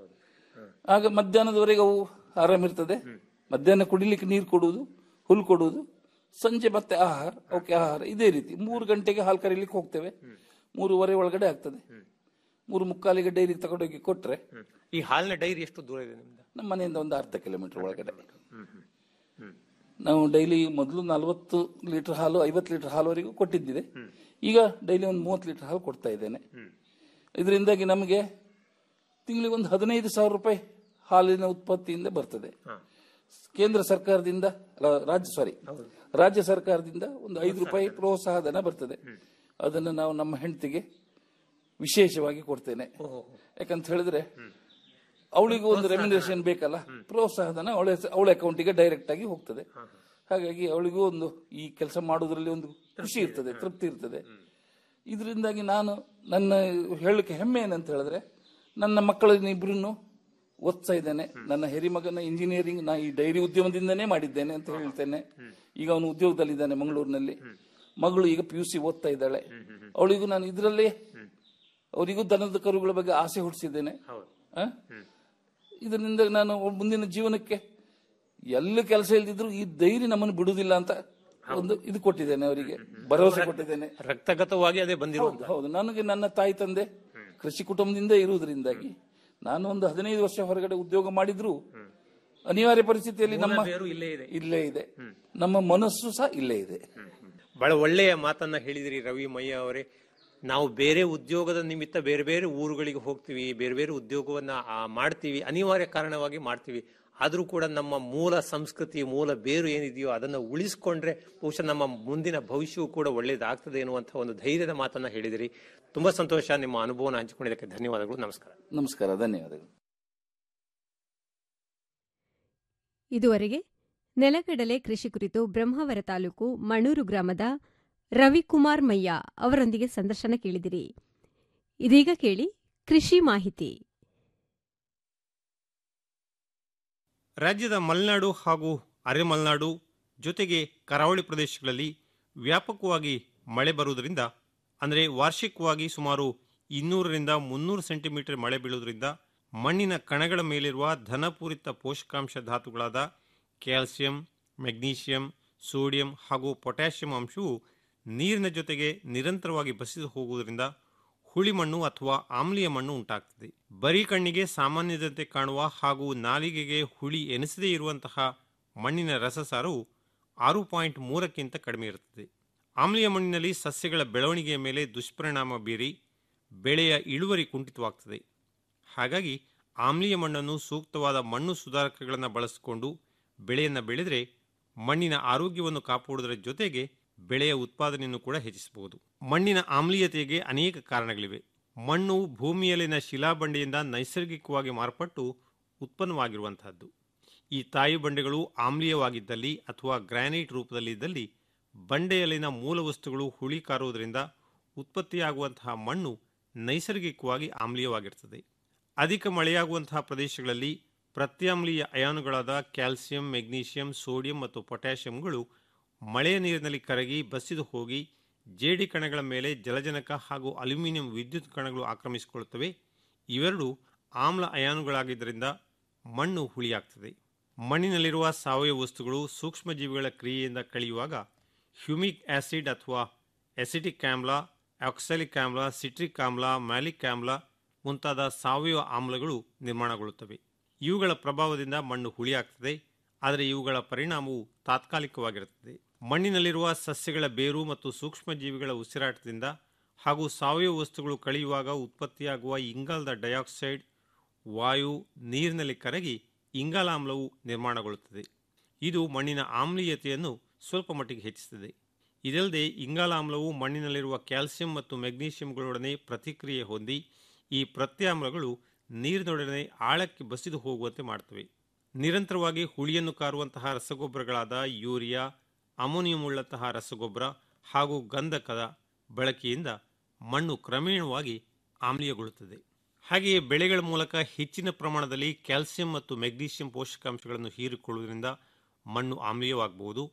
ಆಗ ಮಧ್ಯಾಹ್ನದವರೆಗೆ ಅವು ಆರಾಮಿರ್ತದೆ ಮಧ್ಯಾಹ್ನ ಕುಡಿಲಿಕ್ಕೆ ನೀರು ಕೊಡುವುದು ಹುಲ್ಲು ಕೊಡುವುದು ಸಂಜೆ ಮತ್ತೆ ಆಹಾರ ಅವಕ್ಕೆ ಆಹಾರ ಇದೇ ರೀತಿ ಮೂರು ಗಂಟೆಗೆ ಹಾಲು ಕರೀಲಿಕ್ಕೆ ಹೋಗ್ತೇವೆ ಮೂರುವರೆ ಒಳಗಡೆ ಆಗ್ತದೆ ಮೂರು ಮುಕ್ಕಾಲಿಗೆ ಡೈರಿಗೆ ತಗೊಂಡೋಗಿ ಕೊಟ್ರೆ ಈ ಹಾಲಿನ ಡೈರಿ ಎಷ್ಟು ದೂರ ಇದೆ ನಿಮ್ದು ನಮ್ಮ ಮನೆಯಿಂದ ಒಂದು ಅರ್ಧ ಕಿಲೋಮೀಟರ್ ಒಳಗಡೆ ನಾವು ಡೈಲಿ ಮೊದಲು ನಲವತ್ತು ಲೀಟರ್ ಹಾಲು ಐವತ್ತು ಲೀಟರ್ ಹಾಲುವರೆಗೂ ಕೊಟ್ಟಿದ್ದಿದೆ ಈಗ ಡೈಲಿ ಒಂದು ಮೂವತ್ತು ಲೀಟರ್ ಹಾಲು ಕೊಡ್ತಾ ಇದ್ದೇನೆ ಇದರಿಂದಾಗಿ ನಮಗೆ ತಿಂಗಳಿಗೆ ಒಂದು ಹದಿನೈದು ಸಾವಿರ ರೂಪಾಯಿ ಹಾಲಿನ ಉತ್ಪತ್ತಿಯಿಂದ ಬರ್ತದೆ ಕೇಂದ್ರ ಸರ್ಕಾರದಿಂದ ಅಲ್ಲ, ರಾಜ್ಯ ಸಾರಿ ರಾಜ್ಯ ಸರ್ಕಾರದಿಂದ ಒಂದು ಐದು ರೂಪಾಯಿ ಪ್ರೋತ್ಸಾಹ ಧನ ಬರ್ತದೆ ಅದನ್ನು ನಾವು ನಮ್ಮ ಹೆಂಡತಿಗೆ ವಿಶೇಷವಾಗಿ ಕೊಡ್ತೇನೆ ಯಾಕಂತ ಹೇಳಿದ್ರೆ ಅವಳಿಗೂ ಒಂದು ರೆಮ್ಯುನರೇಷನ್ ಬೇಕಲ್ಲ ಪ್ರೋತ್ಸಾಹ ಧನ ಅವಳ ಅವಳ ಅಕೌಂಟಿಗೆ ಡೈರೆಕ್ಟ್ ಆಗಿ ಹೋಗ್ತದೆ ಹಾಗಾಗಿ ಅವಳಿಗೂ ಒಂದು ಈ ಕೆಲಸ ಮಾಡೋದ್ರಲ್ಲಿ ಒಂದು ಖುಷಿ ಇರ್ತದೆ ತೃಪ್ತಿ ಇರ್ತದೆ ಇದರಿಂದಾಗಿ ನಾನು ನನ್ನ ಹೇಳಲಿಕ್ಕೆ ಹೆಮ್ಮೆ ಏನಂತ ಹೇಳಿದ್ರೆ ನನ್ನ ಮಕ್ಕಳನ್ನ ಇಬ್ಬರನ್ನು ಓದ್ತಾ ಇದ್ದೇನೆ ನನ್ನ ಹೆರಿಮಗನ ಇಂಜಿನಿಯರಿಂಗ್ ನಾ ಈ ಡೈರಿ ಉದ್ಯಮದಿಂದನೇ ಮಾಡಿದ್ದೇನೆ ಅಂತ ಹೇಳ್ತೇನೆ ಈಗ ಅವನು ಉದ್ಯೋಗದಲ್ಲಿದ್ದಾನೆ ಮಂಗಳೂರಿನಲ್ಲಿ ಮಗಳು ಈಗ ಪಿ ಯು ಸಿ ಓದ್ತಾ ಇದ್ದಾಳೆ ಅವಳಿಗೂ ನಾನು ಇದರಲ್ಲೇ ಅವರಿಗೂ ದನದ ಕರುಗಳ ಬಗ್ಗೆ ಆಸೆ ಹುಟ್ಟಿಸಿದ್ದೇನೆ ಆ? ಇದರಿಂದ ನಾನು ಅವ್ಳ ಮುಂದಿನ ಜೀವನಕ್ಕೆ ಎಲ್ಲ ಕೆಲಸ ಇಲ್ದಿದ್ರು ಈ ಧೈರ್ಯ ನಮ್ಮನ್ನು ಬಿಡುವುದಿಲ್ಲ ಅಂತ ಒಂದು ಇದು ಕೊಟ್ಟಿದ್ದೇನೆ ಅವರಿಗೆ ಭರವಸೆ ಕೊಟ್ಟಿದ್ದೇನೆ ರಕ್ತಗತವಾಗಿ ಅದೇ ಬಂದಿರುವಂತ ಹೌದು, ಹೌದು ನನಗೆ ನನ್ನ ತಾಯಿ ತಂದೆ ಕೃಷಿ ಕುಟುಂಬದಿಂದ ಇರುವುದರಿಂದಾಗಿ ನಾನು ಒಂದು ಹದಿನೈದು ವರ್ಷ ಹೊರಗಡೆ ಉದ್ಯೋಗ ಮಾಡಿದ್ರು ಅನಿವಾರ್ಯ ಪರಿಸ್ಥಿತಿಯಲ್ಲಿ ನಮ್ಮ ಬೇರು ಇಲ್ಲೇ ಇದೆ ಇಲ್ಲೇ ಇದೆ ನಮ್ಮ ಮನಸ್ಸು ಸಹ ಇಲ್ಲೇ ಇದೆ ಬಹಳ ಒಳ್ಳೆಯ ಮಾತನ್ನ ಹೇಳಿದಿರಿ ರವಿ ಮಯ್ಯ ಅವರೇ ನಾವು ಬೇರೆ ಉದ್ಯೋಗದ ನಿಮಿತ್ತ ಬೇರೆ ಬೇರೆ ಊರುಗಳಿಗೆ ಹೋಗ್ತೀವಿ ಬೇರೆ ಬೇರೆ ಉದ್ಯೋಗವನ್ನ ಆ, ಮಾಡ್ತೀವಿ ಅನಿವಾರ್ಯ ಕಾರಣವಾಗಿ ಮಾಡ್ತೀವಿ ಆದರೂ ಕೂಡ ನಮ್ಮ ಮೂಲ ಸಂಸ್ಕೃತಿ ಮೂಲ ಬೇರು ಏನಿದೆಯೋ ಅದನ್ನು ಉಳಿಸ್ಕೊಂಡ್ರೆ ಬಹುಶಃ ನಮ್ಮ ಮುಂದಿನ ಭವಿಷ್ಯವು ಕೂಡ ಒಳ್ಳೇದಾಗ್ತದೆ ಎನ್ನುವಂತಹ ಒಂದು ಧೈರ್ಯದ ಮಾತನ್ನ ಹೇಳಿದಿರಿ ತುಂಬಾ ಸಂತೋಷ ನಿಮ್ಮ ಅನುಭವನ ಹಂಚಿಕೊಂಡಿದ್ದಕ್ಕೆ ಧನ್ಯವಾದಗಳು ನಮಸ್ಕಾರ ನಮಸ್ಕಾರ ಧನ್ಯವಾದಗಳು ಇದುವರೆಗೆ ನೆಲಗಡಲೆ ಕೃಷಿ ಕುರಿತು ಬ್ರಹ್ಮಾವರ ತಾಲೂಕು ಮಣೂರು ಗ್ರಾಮದ ರವಿಕುಮಾರ್ ಮಯ್ಯ ಅವರೊಂದಿಗೆ ಸಂದರ್ಶನ ಕೇಳಿದಿರಿ ಇದೀಗ ಕೇಳಿ ಕೃಷಿ ಮಾಹಿತಿ ರಾಜ್ಯದ ಮಲೆನಾಡು ಹಾಗೂ ಅರೆಮಲೆನಾಡು ಜೊತೆಗೆ ಕರಾವಳಿ ಪ್ರದೇಶಗಳಲ್ಲಿ ವ್ಯಾಪಕವಾಗಿ ಮಳೆ ಬರುವುದರಿಂದ ಅಂದರೆ ವಾರ್ಷಿಕವಾಗಿ ಸುಮಾರು ಇನ್ನೂರರಿಂದ ಮುನ್ನೂರು ಸೆಂಟಿಮೀಟರ್ ಮಳೆ ಬೀಳುವುದರಿಂದ ಮಣ್ಣಿನ ಕಣಗಳ ಮೇಲಿರುವ ಧನಪೂರಿತ ಪೋಷಕಾಂಶ ಧಾತುಗಳಾದ ಕ್ಯಾಲ್ಸಿಯಂ ಮೆಗ್ನೀಷಿಯಂ ಸೋಡಿಯಂ ಹಾಗೂ ಪೊಟ್ಯಾಷಿಯಂ ಅಂಶವು ನೀರಿನ ಜೊತೆಗೆ ನಿರಂತರವಾಗಿ ಬಸಿದು ಹೋಗುವುದರಿಂದ ಹುಳಿ ಮಣ್ಣು ಅಥವಾ ಆಮ್ಲೀಯ ಮಣ್ಣು ಉಂಟಾಗ್ತದೆ ಬರೀ ಕಣ್ಣಿಗೆ ಸಾಮಾನ್ಯದಂತೆ ಕಾಣುವ ಹಾಗೂ ನಾಲಿಗೆಗೆ ಹುಳಿ ಎನಿಸದೇ ಇರುವಂತಹ ಮಣ್ಣಿನ ರಸಸಾರವು ಆರು ಪಾಯಿಂಟ್ ಮೂರಕ್ಕಿಂತ ಕಡಿಮೆ ಇರುತ್ತದೆ ಆಮ್ಲೀಯ ಮಣ್ಣಿನಲ್ಲಿ ಸಸ್ಯಗಳ ಬೆಳವಣಿಗೆಯ ಮೇಲೆ ದುಷ್ಪರಿಣಾಮ ಬೀರಿ ಬೆಳೆಯ ಇಳುವರಿ ಕುಂಠಿತವಾಗ್ತದೆ ಹಾಗಾಗಿ ಆಮ್ಲೀಯ ಮಣ್ಣನ್ನು ಸೂಕ್ತವಾದ ಮಣ್ಣು ಸುಧಾರಕಗಳನ್ನು ಬಳಸಿಕೊಂಡು ಬೆಳೆಯನ್ನು ಬೆಳೆದರೆ ಮಣ್ಣಿನ ಆರೋಗ್ಯವನ್ನು ಕಾಪಾಡುವುದರ ಜೊತೆಗೆ ಬೆಳೆಯ ಉತ್ಪಾದನೆಯನ್ನು ಕೂಡ ಹೆಚ್ಚಿಸಬಹುದು ಮಣ್ಣಿನ ಆಮ್ಲೀಯತೆಗೆ ಅನೇಕ ಕಾರಣಗಳಿವೆ ಮಣ್ಣು ಭೂಮಿಯಲ್ಲಿನ ಶಿಲಾಬಂಡೆಯಿಂದ ನೈಸರ್ಗಿಕವಾಗಿ ಮಾರ್ಪಟ್ಟು ಉತ್ಪನ್ನವಾಗಿರುವಂತಹದ್ದು ಈ ತಾಯಿ ಬಂಡೆಗಳು ಆಮ್ಲೀಯವಾಗಿದ್ದಲ್ಲಿ ಅಥವಾ ಗ್ರಾನೈಟ್ ರೂಪದಲ್ಲಿದ್ದಲ್ಲಿ ಬಂಡೆಯಲ್ಲಿನ ಮೂಲ ವಸ್ತುಗಳು ಹುಳಿ ಕಾರುವುದರಿಂದ ಉತ್ಪತ್ತಿಯಾಗುವಂತಹ ಮಣ್ಣು ನೈಸರ್ಗಿಕವಾಗಿ ಆಮ್ಲೀಯವಾಗಿರ್ತದೆ ಅಧಿಕ ಮಳೆಯಾಗುವಂತಹ ಪ್ರದೇಶಗಳಲ್ಲಿ ಪ್ರತ್ಯಾಮ್ಲೀಯ ಅಯಾನುಗಳಾದ ಕ್ಯಾಲ್ಸಿಯಂ ಮೆಗ್ನೀಷಿಯಂ ಸೋಡಿಯಂ ಮತ್ತು ಪೊಟ್ಯಾಷಿಯಂಗಳು ಮಳೆಯ ನೀರಿನಲ್ಲಿ ಕರಗಿ ಬಸಿದು ಹೋಗಿ ಜೇಡಿ ಕಣಗಳ ಮೇಲೆ ಜಲಜನಕ ಹಾಗೂ ಅಲ್ಯೂಮಿನಿಯಂ ವಿದ್ಯುತ್ ಕಣಗಳು ಆಕ್ರಮಿಸಿಕೊಳ್ಳುತ್ತವೆ ಇವೆರಡು ಆಮ್ಲ ಅಯಾನುಗಳಾಗಿದ್ದರಿಂದ ಮಣ್ಣು ಹುಳಿಯಾಗ್ತದೆ ಮಣ್ಣಿನಲ್ಲಿರುವ ಸಾವಯವ ವಸ್ತುಗಳು ಸೂಕ್ಷ್ಮಜೀವಿಗಳ ಕ್ರಿಯೆಯಿಂದ ಕಳೆಯುವಾಗ ಹ್ಯೂಮಿಕ್ ಆಸಿಡ್ ಅಥವಾ ಎಸಿಟಿಕ್ ಆಮ್ಲ ಆಕ್ಸಲಿಕ್ ಆಮ್ಲ ಸಿಟ್ರಿಕ್ ಆಮ್ಲ ಮ್ಯಾಲಿಕ್ ಆಮ್ಲ ಮುಂತಾದ ಸಾವಯವ ಆಮ್ಲಗಳು ನಿರ್ಮಾಣಗೊಳ್ಳುತ್ತವೆ ಇವುಗಳ ಪ್ರಭಾವದಿಂದ ಮಣ್ಣು ಹುಳಿಯಾಗ್ತದೆ ಆದರೆ ಇವುಗಳ ಪರಿಣಾಮವು ತಾತ್ಕಾಲಿಕವಾಗಿರುತ್ತದೆ ಮಣ್ಣಿನಲ್ಲಿರುವ ಸಸ್ಯಗಳ ಬೇರು ಮತ್ತು ಸೂಕ್ಷ್ಮಜೀವಿಗಳ ಉಸಿರಾಟದಿಂದ ಹಾಗೂ ಸಾವಯವ ವಸ್ತುಗಳು ಕಳೆಯುವಾಗ ಉತ್ಪತ್ತಿಯಾಗುವ ಇಂಗಾಲದ ಡೈಆಕ್ಸೈಡ್ ವಾಯು ನೀರಿನಲ್ಲಿ ಕರಗಿ ಇಂಗಾಲಾಮ್ಲವು ನಿರ್ಮಾಣಗೊಳ್ಳುತ್ತದೆ ಇದು ಮಣ್ಣಿನ ಆಮ್ಲೀಯತೆಯನ್ನು ಸ್ವಲ್ಪ ಮಟ್ಟಿಗೆ ಹೆಚ್ಚಿಸುತ್ತದೆ ಇದಲ್ಲದೆ ಇಂಗಾಲಾಮ್ಲವು ಮಣ್ಣಿನಲ್ಲಿರುವ ಕ್ಯಾಲ್ಸಿಯಂ ಮತ್ತು ಮೆಗ್ನೀಷಿಯಂಗಳೊಡನೆ ಪ್ರತಿಕ್ರಿಯೆ ಹೊಂದಿ ಈ ಪ್ರತ್ಯಾಮ್ಲಗಳು ನೀರಿನೊಡನೆ ಆಳಕ್ಕೆ ಬಸಿದು ಹೋಗುವಂತೆ ಮಾಡುತ್ತವೆ ನಿರಂತರವಾಗಿ ಹುಳಿಯನ್ನು ಕಾರುವಂತಹ ರಸಗೊಬ್ಬರಗಳಾದ ಯೂರಿಯಾ ಅಮೋನಿಯಂ ಉಳ್ಳಂತಹ ರಸಗೊಬ್ಬರ ಹಾಗೂ ಗಂಧಕದ ಬಳಕೆಯಿಂದ ಮಣ್ಣು ಕ್ರಮೇಣವಾಗಿ ಆಮ್ಲೀಯಗೊಳ್ಳುತ್ತದೆ ಹಾಗೆಯೇ ಬೆಳೆಗಳ ಮೂಲಕ ಹೆಚ್ಚಿನ ಪ್ರಮಾಣದಲ್ಲಿ ಕ್ಯಾಲ್ಸಿಯಂ ಮತ್ತು ಮೆಗ್ನೀಷಿಯಂ ಪೋಷಕಾಂಶಗಳನ್ನು ಹೀರಿಕೊಳ್ಳುವುದರಿಂದ ಮಣ್ಣು ಆಮ್ಲೀಯವಾಗಬಹುದು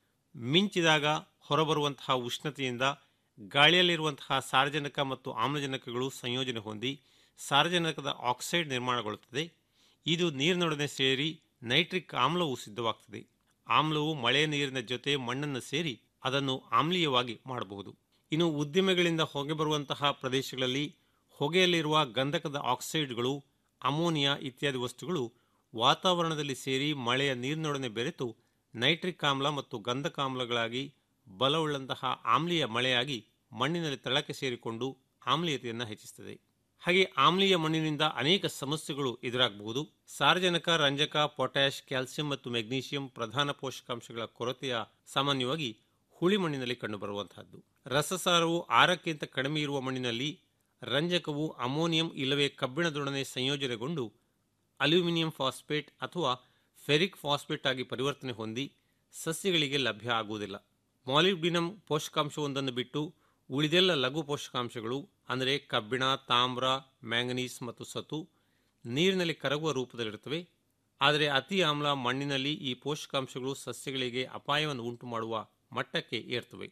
ಮಿಂಚಿದಾಗ ಹೊರಬರುವಂತಹ ಉಷ್ಣತೆಯಿಂದ ಗಾಳಿಯಲ್ಲಿರುವಂತಹ ಸಾರಜನಕ ಮತ್ತು ಆಮ್ಲಜನಕಗಳು ಸಂಯೋಜನೆ ಹೊಂದಿ ಸಾರಜನಕದ ಆಕ್ಸೈಡ್ ನಿರ್ಮಾಣಗೊಳ್ಳುತ್ತದೆ ಇದು ನೀರಿನೊಡನೆ ಸೇರಿ ನೈಟ್ರಿಕ್ ಆಮ್ಲವು ಸಿದ್ಧವಾಗ್ತದೆ ಆಮ್ಲವು ಮಳೆಯ ನೀರಿನ ಜೊತೆ ಮಣ್ಣನ್ನು ಸೇರಿ ಅದನ್ನು ಆಮ್ಲೀಯವಾಗಿ ಮಾಡಬಹುದು ಇನ್ನು ಉದ್ದಿಮೆಗಳಿಂದ ಹೊಗೆ ಬರುವಂತಹ ಪ್ರದೇಶಗಳಲ್ಲಿ ಹೊಗೆಯಲ್ಲಿರುವ ಗಂಧಕದ ಆಕ್ಸೈಡ್ಗಳು ಅಮೋನಿಯಾ ಇತ್ಯಾದಿ ವಸ್ತುಗಳು ವಾತಾವರಣದಲ್ಲಿ ಸೇರಿ ಮಳೆಯ ನೀರಿನೊಡನೆ ಬೆರೆತು ನೈಟ್ರಿಕ್ ಆಮ್ಲ ಮತ್ತು ಗಂಧಕಾಮ್ಲಗಳಾಗಿ ಬಲವುಳ್ಳಂತಹ ಆಮ್ಲೀಯ ಮಳೆಯಾಗಿ ಮಣ್ಣಿನಲ್ಲಿ ತಳಕ್ಕೆ ಸೇರಿಕೊಂಡು ಆಮ್ಲೀಯತೆಯನ್ನು ಹೆಚ್ಚಿಸುತ್ತದೆ ಹಾಗೆ ಆಮ್ಲೀಯ ಮಣ್ಣಿನಿಂದ ಅನೇಕ ಸಮಸ್ಯೆಗಳು ಎದುರಾಗಬಹುದು ಸಾರಜನಕ ರಂಜಕ ಪೊಟ್ಯಾಷ್ ಕ್ಯಾಲ್ಸಿಯಂ ಮತ್ತು ಮೆಗ್ನೀಷಿಯಂ ಪ್ರಧಾನ ಪೋಷಕಾಂಶಗಳ ಕೊರತೆಯ ಸಾಮಾನ್ಯವಾಗಿ ಹುಳಿ ಮಣ್ಣಿನಲ್ಲಿ ಕಂಡುಬರುವಂತಹದ್ದು ರಸಸಾರವು ಆರಕ್ಕಿಂತ ಕಡಿಮೆ ಇರುವ ಮಣ್ಣಿನಲ್ಲಿ ರಂಜಕವು ಅಮೋನಿಯಂ ಇಲ್ಲವೇ ಕಬ್ಬಿಣದೊಡನೆ ಸಂಯೋಜನೆಗೊಂಡು ಅಲ್ಯೂಮಿನಿಯಂ ಫಾಸ್ಫೇಟ್ ಅಥವಾ ಫೆರಿಕ್ ಫಾಸ್ಫೇಟ್ ಆಗಿ ಪರಿವರ್ತನೆ ಹೊಂದಿ ಸಸ್ಯಗಳಿಗೆ ಲಭ್ಯ ಆಗುವುದಿಲ್ಲ ಮಾಲಿಬ್ಡಿನಂ ಪೋಷಕಾಂಶವೊಂದನ್ನು ಬಿಟ್ಟು ಉಳಿದೆಲ್ಲ ಲಘು ಪೋಷಕಾಂಶಗಳು ಅಂದರೆ ಕಬ್ಬಿಣ ತಾಮ್ರ ಮ್ಯಾಂಗನೀಸ್ ಮತ್ತು ಸತು ನೀರಿನಲ್ಲಿ ಕರಗುವ ರೂಪದಲ್ಲಿರುತ್ತವೆ ಆದರೆ ಅತಿ ಆಮ್ಲ ಮಣ್ಣಿನಲ್ಲಿ ಈ ಪೋಷಕಾಂಶಗಳು ಸಸ್ಯಗಳಿಗೆ ಅಪಾಯವನ್ನು ಉಂಟು ಮಾಡುವ ಮಟ್ಟಕ್ಕೆ ಏರ್ತವೆ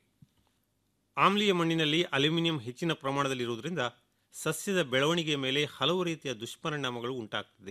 ಆಮ್ಲೀಯ ಮಣ್ಣಿನಲ್ಲಿ ಅಲ್ಯೂಮಿನಿಯಂ ಹೆಚ್ಚಿನ ಪ್ರಮಾಣದಲ್ಲಿರುವುದರಿಂದ ಸಸ್ಯದ ಬೆಳವಣಿಗೆಯ ಮೇಲೆ ಹಲವು ರೀತಿಯ ದುಷ್ಪರಿಣಾಮಗಳು ಉಂಟಾಗ್ತದೆ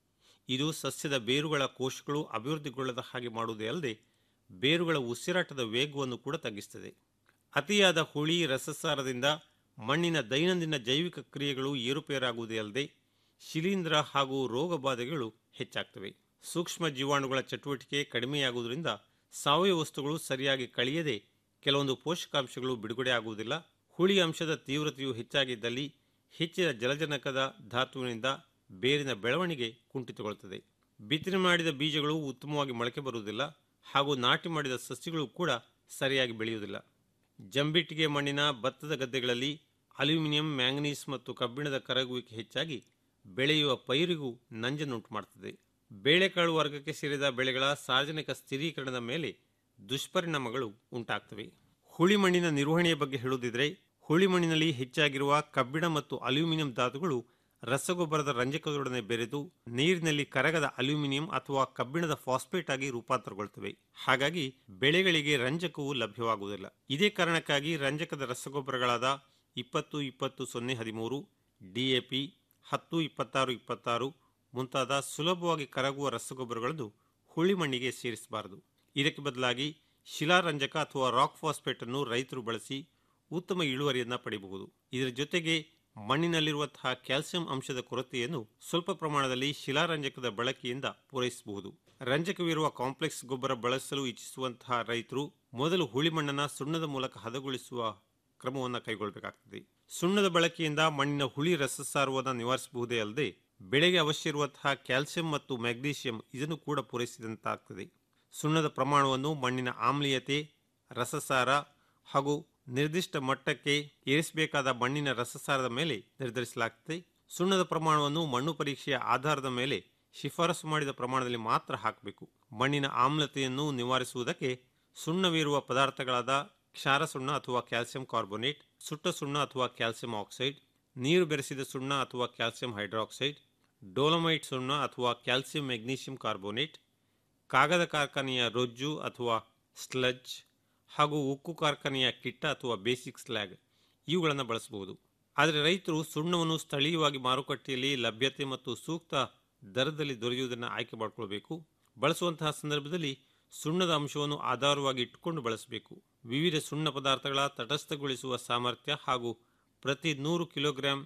ಇದು ಸಸ್ಯದ ಬೇರುಗಳ ಕೋಶಗಳು ಅಭಿವೃದ್ಧಿಗೊಳ್ಳದ ಹಾಗೆ ಮಾಡುವುದೇ ಅಲ್ಲದೆ ಬೇರುಗಳ ಉಸಿರಾಟದ ವೇಗವನ್ನು ಕೂಡ ತಗ್ಗಿಸುತ್ತದೆ ಅತಿಯಾದ ಹುಳಿ ರಸಸಾರದಿಂದ ಮಣ್ಣಿನ ದೈನಂದಿನ ಜೈವಿಕ ಕ್ರಿಯೆಗಳು ಏರುಪೇರಾಗುವುದೇ ಅಲ್ಲದೆ ಶಿಲೀಂಧ್ರ ಹಾಗೂ ರೋಗ ಬಾಧೆಗಳು ಹೆಚ್ಚಾಗ್ತವೆ ಸೂಕ್ಷ್ಮ ಜೀವಾಣುಗಳ ಚಟುವಟಿಕೆ ಕಡಿಮೆಯಾಗುವುದರಿಂದ ಸಾವಯವ ವಸ್ತುಗಳು ಸರಿಯಾಗಿ ಕಳೆಯದೆ ಕೆಲವೊಂದು ಪೋಷಕಾಂಶಗಳು ಬಿಡುಗಡೆ ಆಗುವುದಿಲ್ಲ ಹುಳಿ ಅಂಶದ ತೀವ್ರತೆಯು ಹೆಚ್ಚಾಗಿದ್ದಲ್ಲಿ ಹೆಚ್ಚಿನ ಜಲಜನಕದ ಧಾತುವಿನಿಂದ ಬೇರಿನ ಬೆಳವಣಿಗೆ ಕುಂಠಿತಗೊಳ್ಳುತ್ತದೆ ಬಿತ್ತನೆ ಮಾಡಿದ ಬೀಜಗಳು ಉತ್ತಮವಾಗಿ ಮೊಳಕೆ ಬರುವುದಿಲ್ಲ ಹಾಗೂ ನಾಟಿ ಮಾಡಿದ ಸಸ್ಯಗಳು ಕೂಡ ಸರಿಯಾಗಿ ಬೆಳೆಯುವುದಿಲ್ಲ ಜಂಬಿಟ್ಟಿಗೆ ಮಣ್ಣಿನ ಭತ್ತದ ಗದ್ದೆಗಳಲ್ಲಿ ಅಲ್ಯೂಮಿನಿಯಂ ಮ್ಯಾಂಗನೀಸ್ ಮತ್ತು ಕಬ್ಬಿಣದ ಕರಗುವಿಕೆ ಹೆಚ್ಚಾಗಿ ಬೆಳೆಯುವ ಪೈರಿಗೂ ನಂಜನ್ನುಂಟು ಮಾಡುತ್ತದೆ ಬೇಳೆಕಾಳು ವರ್ಗಕ್ಕೆ ಸೇರಿದ ಬೆಳೆಗಳ ಸಾರ್ವಜನಿಕ ಸ್ಥಿರೀಕರಣದ ಮೇಲೆ ದುಷ್ಪರಿಣಾಮಗಳು ಉಂಟಾಗ್ತವೆ ಹುಳಿ ಮಣ್ಣಿನ ನಿರ್ವಹಣೆಯ ಬಗ್ಗೆ ಹೇಳುವುದಿದ್ರೆ ಹುಳಿ ಮಣ್ಣಿನಲ್ಲಿ ಹೆಚ್ಚಾಗಿರುವ ಕಬ್ಬಿಣ ಮತ್ತು ಅಲ್ಯೂಮಿನಿಯಂ ಧಾತುಗಳು ರಸಗೊಬ್ಬರದ ರಂಜಕದೊಡನೆ ಬೆರೆತು ನೀರಿನಲ್ಲಿ ಕರಗದ ಅಲ್ಯೂಮಿನಿಯಂ ಅಥವಾ ಕಬ್ಬಿಣದ ಫಾಸ್ಫೇಟ್ ಆಗಿ ರೂಪಾಂತರಗೊಳ್ಳುತ್ತವೆ ಹಾಗಾಗಿ ಬೆಳೆಗಳಿಗೆ ರಂಜಕವು ಲಭ್ಯವಾಗುವುದಿಲ್ಲ ಇದೇ ಕಾರಣಕ್ಕಾಗಿ ರಂಜಕದ ರಸಗೊಬ್ಬರಗಳಾದ ಇಪ್ಪತ್ತು ಇಪ್ಪತ್ತು ಸೊನ್ನೆ ಹದಿಮೂರು ಡಿಎಪಿ ಹತ್ತು ಇಪ್ಪತ್ತಾರು ಇಪ್ಪತ್ತಾರು ಮುಂತಾದ ಸುಲಭವಾಗಿ ಕರಗುವ ರಸಗೊಬ್ಬರಗಳನ್ನು ಹುಳಿ ಮಣ್ಣಿಗೆ ಸೇರಿಸಬಾರದು ಇದಕ್ಕೆ ಬದಲಾಗಿ ಶಿಲಾರಂಜಕ ಅಥವಾ ರಾಕ್ ಫಾಸ್ಫೇಟ್ ಅನ್ನು ರೈತರು ಬಳಸಿ ಉತ್ತಮ ಇಳುವರಿಯನ್ನ ಪಡೆಯಬಹುದು ಇದರ ಜೊತೆಗೆ ಮಣ್ಣಿನಲ್ಲಿರುವಂತಹ ಕ್ಯಾಲ್ಸಿಯಂ ಅಂಶದ ಕೊರತೆಯನ್ನು ಸ್ವಲ್ಪ ಪ್ರಮಾಣದಲ್ಲಿ ಶಿಲಾರಂಜಕದ ಬಳಕೆಯಿಂದ ಪೂರೈಸಬಹುದು ರಂಜಕವಿರುವ ಕಾಂಪ್ಲೆಕ್ಸ್ ಗೊಬ್ಬರ ಬಳಸಲು ಇಚ್ಛಿಸುವಂತಹ ರೈತರು ಮೊದಲು ಹುಳಿ ಮಣ್ಣನ್ನು ಸುಣ್ಣದ ಮೂಲಕ ಹದಗೊಳಿಸುವ ಕ್ರಮವನ್ನು ಕೈಗೊಳ್ಳಬೇಕಾಗ್ತದೆ ಸುಣ್ಣದ ಬಳಕೆಯಿಂದ ಮಣ್ಣಿನ ಹುಳಿ ರಸಸಾರವನ್ನು ನಿವಾರಿಸಬಹುದೇ ಅಲ್ಲದೆ ಬೆಳೆಗೆ ಅವಶ್ಯ ಇರುವಂತಹ ಕ್ಯಾಲ್ಸಿಯಂ ಮತ್ತು ಮ್ಯಾಗ್ನೀಷಿಯಂ ಇದನ್ನು ಕೂಡ ಪೂರೈಸಿದಂತಾಗ್ತದೆ ಸುಣ್ಣದ ಪ್ರಮಾಣವನ್ನು ಮಣ್ಣಿನ ಆಮ್ಲೀಯತೆ ರಸಸಾರ ಹಾಗೂ ನಿರ್ದಿಷ್ಟ ಮಟ್ಟಕ್ಕೆ ಏರಿಸಬೇಕಾದ ಮಣ್ಣಿನ ರಸಸಾರದ ಮೇಲೆ ನಿರ್ಧರಿಸಲಾಗುತ್ತದೆ ಸುಣ್ಣದ ಪ್ರಮಾಣವನ್ನು ಮಣ್ಣು ಪರೀಕ್ಷೆಯ ಆಧಾರದ ಮೇಲೆ ಶಿಫಾರಸು ಮಾಡಿದ ಪ್ರಮಾಣದಲ್ಲಿ ಮಾತ್ರ ಹಾಕಬೇಕು ಮಣ್ಣಿನ ಆಮ್ಲತೆಯನ್ನು ನಿವಾರಿಸುವುದಕ್ಕೆ ಸುಣ್ಣವಿರುವ ಪದಾರ್ಥಗಳಾದ ಕ್ಷಾರ ಸುಣ್ಣ ಅಥವಾ ಕ್ಯಾಲ್ಸಿಯಂ ಕಾರ್ಬೋನೇಟ್ ಸುಟ್ಟ ಸುಣ್ಣ ಅಥವಾ ಕ್ಯಾಲ್ಸಿಯಂ ಆಕ್ಸೈಡ್ ನೀರು ಬೆರೆಸಿದ ಸುಣ್ಣ ಅಥವಾ ಕ್ಯಾಲ್ಸಿಯಂ ಹೈಡ್ರಾಕ್ಸೈಡ್ ಡೋಲಮೈಟ್ ಸುಣ್ಣ ಅಥವಾ ಕ್ಯಾಲ್ಸಿಯಂ ಮೆಗ್ನೀಷಿಯಂ ಕಾರ್ಬೋನೇಟ್ ಕಾಗದ ಕಾರ್ಖಾನೆಯ ರೊಜ್ಜು ಅಥವಾ ಸ್ಲಜ್ ಹಾಗೂ ಉಕ್ಕು ಕಾರ್ಖಾನೆಯ ಕಿಟ್ಟ ಅಥವಾ ಬೇಸಿಕ್ ಸ್ಲ್ಯಾಗ್ ಇವುಗಳನ್ನು ಬಳಸಬಹುದು ಆದರೆ ರೈತರು ಸುಣ್ಣವನ್ನು ಸ್ಥಳೀಯವಾಗಿ ಮಾರುಕಟ್ಟೆಯಲ್ಲಿ ಲಭ್ಯತೆ ಮತ್ತು ಸೂಕ್ತ ದರದಲ್ಲಿ ದೊರೆಯುವುದನ್ನು ಆಯ್ಕೆ ಮಾಡಿಕೊಳ್ಬೇಕು ಬಳಸುವಂತಹ ಸಂದರ್ಭದಲ್ಲಿ ಸುಣ್ಣದ ಅಂಶವನ್ನು ಆಧಾರವಾಗಿ ಇಟ್ಟುಕೊಂಡು ಬಳಸಬೇಕು ವಿವಿಧ ಸುಣ್ಣ ಪದಾರ್ಥಗಳ ತಟಸ್ಥಗೊಳಿಸುವ ಸಾಮರ್ಥ್ಯ ಹಾಗೂ ಪ್ರತಿ ನೂರು ಕಿಲೋಗ್ರಾಂ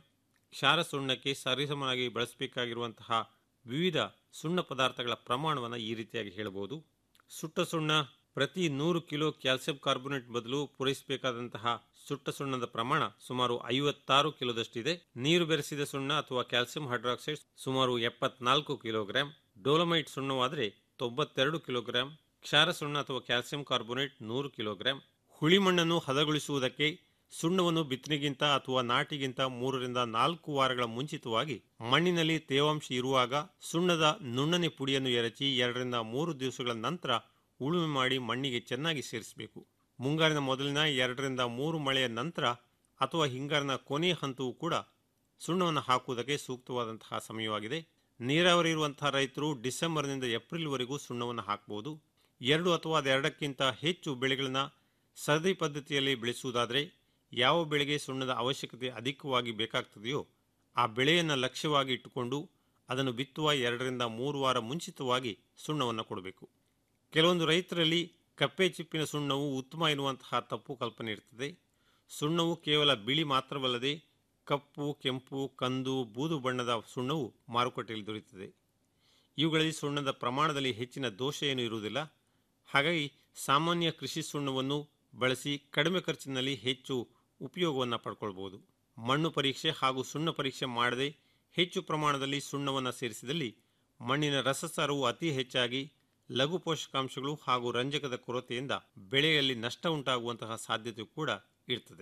ಕ್ಷಾರ ಸುಣ್ಣಕ್ಕೆ ಸರಿಸಮನಾಗಿ ಬಳಸಬೇಕಾಗಿರುವಂತಹ ವಿವಿಧ ಸುಣ್ಣ ಪದಾರ್ಥಗಳ ಪ್ರಮಾಣವನ್ನು ಈ ರೀತಿಯಾಗಿ ಹೇಳಬಹುದು ಸುಟ್ಟ ಸುಣ್ಣ ಪ್ರತಿ ನೂರು ಕಿಲೋ ಕ್ಯಾಲ್ಸಿಯಂ ಕಾರ್ಬೋನೇಟ್ ಬದಲು ಪೂರೈಸಬೇಕಾದಂತಹ ಸುಟ್ಟ ಸುಣ್ಣದ ಪ್ರಮಾಣ ಸುಮಾರು ಐವತ್ತಾರು ಕಿಲೋದಷ್ಟಿದೆ ನೀರು ಬೆರೆಸಿದ ಸುಣ್ಣ ಅಥವಾ ಕ್ಯಾಲ್ಸಿಯಂ ಹೈಡ್ರಾಕ್ಸೈಡ್ ಸುಮಾರು ಎಪ್ಪತ್ನಾಲ್ಕು ಕಿಲೋಗ್ರಾಂ ಡೋಲಮೈಟ್ ಸುಣ್ಣವಾದರೆ ತೊಂಬತ್ತೆರಡು ಕಿಲೋಗ್ರಾಂ ಕ್ಷಾರ ಸುಣ್ಣ ಅಥವಾ ಕ್ಯಾಲ್ಸಿಯಂ ಕಾರ್ಬೋನೇಟ್ ನೂರು ಕಿಲೋಗ್ರಾಂ ಹುಳಿ ಮಣ್ಣನ್ನು ಹದಗೊಳಿಸುವುದಕ್ಕೆ ಸುಣ್ಣವನ್ನು ಬಿತ್ತನೆಗಿಂತ ಅಥವಾ ನಾಟಿಗಿಂತ ಮೂರರಿಂದ ನಾಲ್ಕು ವಾರಗಳ ಮುಂಚಿತವಾಗಿ ಮಣ್ಣಿನಲ್ಲಿ ತೇವಾಂಶ ಇರುವಾಗ ಸುಣ್ಣದ ನುಣ್ಣನೆ ಪುಡಿಯನ್ನು ಎರಚಿ ಎರಡರಿಂದ ಮೂರು ದಿವಸಗಳ ನಂತರ ಉಳುಮೆ ಮಾಡಿ ಮಣ್ಣಿಗೆ ಚೆನ್ನಾಗಿ ಸೇರಿಸಬೇಕು ಮುಂಗಾರಿನ ಮೊದಲಿನ ಎರಡರಿಂದ ಮೂರು ಮಳೆಯ ನಂತರ ಅಥವಾ ಹಿಂಗಾರಿನ ಕೊನೆಯ ಹಂತವೂ ಕೂಡ ಸುಣ್ಣವನ್ನು ಹಾಕುವುದಕ್ಕೆ ಸೂಕ್ತವಾದಂತಹ ಸಮಯವಾಗಿದೆ ನೀರಾವರಿ ಇರುವಂತಹ ರೈತರು ಡಿಸೆಂಬರ್ನಿಂದ ಏಪ್ರಿಲ್ವರೆಗೂ ಸುಣ್ಣವನ್ನು ಹಾಕಬಹುದು ಎರಡು ಅಥವಾ ಅದೆರಡಕ್ಕಿಂತ ಹೆಚ್ಚು ಬೆಳೆಗಳನ್ನ ಸರದಿ ಪದ್ಧತಿಯಲ್ಲಿ ಬೆಳೆಸುವುದಾದರೆ ಯಾವ ಬೆಳೆಗೆ ಸುಣ್ಣದ ಅವಶ್ಯಕತೆ ಅಧಿಕವಾಗಿ ಬೇಕಾಗ್ತದೆಯೋ ಆ ಬೆಳೆಯನ್ನು ಲಕ್ಷ್ಯವಾಗಿ ಇಟ್ಟುಕೊಂಡು ಅದನ್ನು ಬಿತ್ತುವ ಎರಡರಿಂದ ಮೂರು ವಾರ ಮುಂಚಿತವಾಗಿ ಸುಣ್ಣವನ್ನು ಕೊಡಬೇಕು ಕೆಲವೊಂದು ರೈತರಲ್ಲಿ ಕಪ್ಪೆ ಚಿಪ್ಪಿನ ಸುಣ್ಣವು ಉತ್ತಮ ಎನ್ನುವಂತಹ ತಪ್ಪು ಕಲ್ಪನೆ ಇರ್ತದೆ ಸುಣ್ಣವು ಕೇವಲ ಬಿಳಿ ಮಾತ್ರವಲ್ಲದೆ ಕಪ್ಪು ಕೆಂಪು ಕಂದು ಬೂದು ಬಣ್ಣದ ಸುಣ್ಣವು ಮಾರುಕಟ್ಟೆಯಲ್ಲಿ ದೊರೆಯುತ್ತದೆ ಇವುಗಳಲ್ಲಿ ಸುಣ್ಣದ ಪ್ರಮಾಣದಲ್ಲಿ ಹೆಚ್ಚಿನ ದೋಷ ಏನೂ ಇರುವುದಿಲ್ಲ ಹಾಗಾಗಿ ಸಾಮಾನ್ಯ ಕೃಷಿ ಸುಣ್ಣವನ್ನು ಬಳಸಿ ಕಡಿಮೆ ಖರ್ಚಿನಲ್ಲಿ ಹೆಚ್ಚು ಉಪಯೋಗವನ್ನು ಪಡ್ಕೊಳ್ಬಹುದು ಮಣ್ಣು ಪರೀಕ್ಷೆ ಹಾಗೂ ಸುಣ್ಣ ಪರೀಕ್ಷೆ ಮಾಡದೆ ಹೆಚ್ಚು ಪ್ರಮಾಣದಲ್ಲಿ ಸುಣ್ಣವನ್ನು ಸೇರಿಸಿದಲ್ಲಿ ಮಣ್ಣಿನ ರಸಸಾರವು ಅತಿ ಹೆಚ್ಚಾಗಿ ಲಘು ಪೋಷಕಾಂಶಗಳು ಹಾಗೂ ರಂಜಕದ ಕೊರತೆಯಿಂದ ಬೆಳೆಯಲ್ಲಿ ನಷ್ಟ ಉಂಟಾಗುವಂತಹ ಸಾಧ್ಯತೆ ಕೂಡ ಇರ್ತದೆ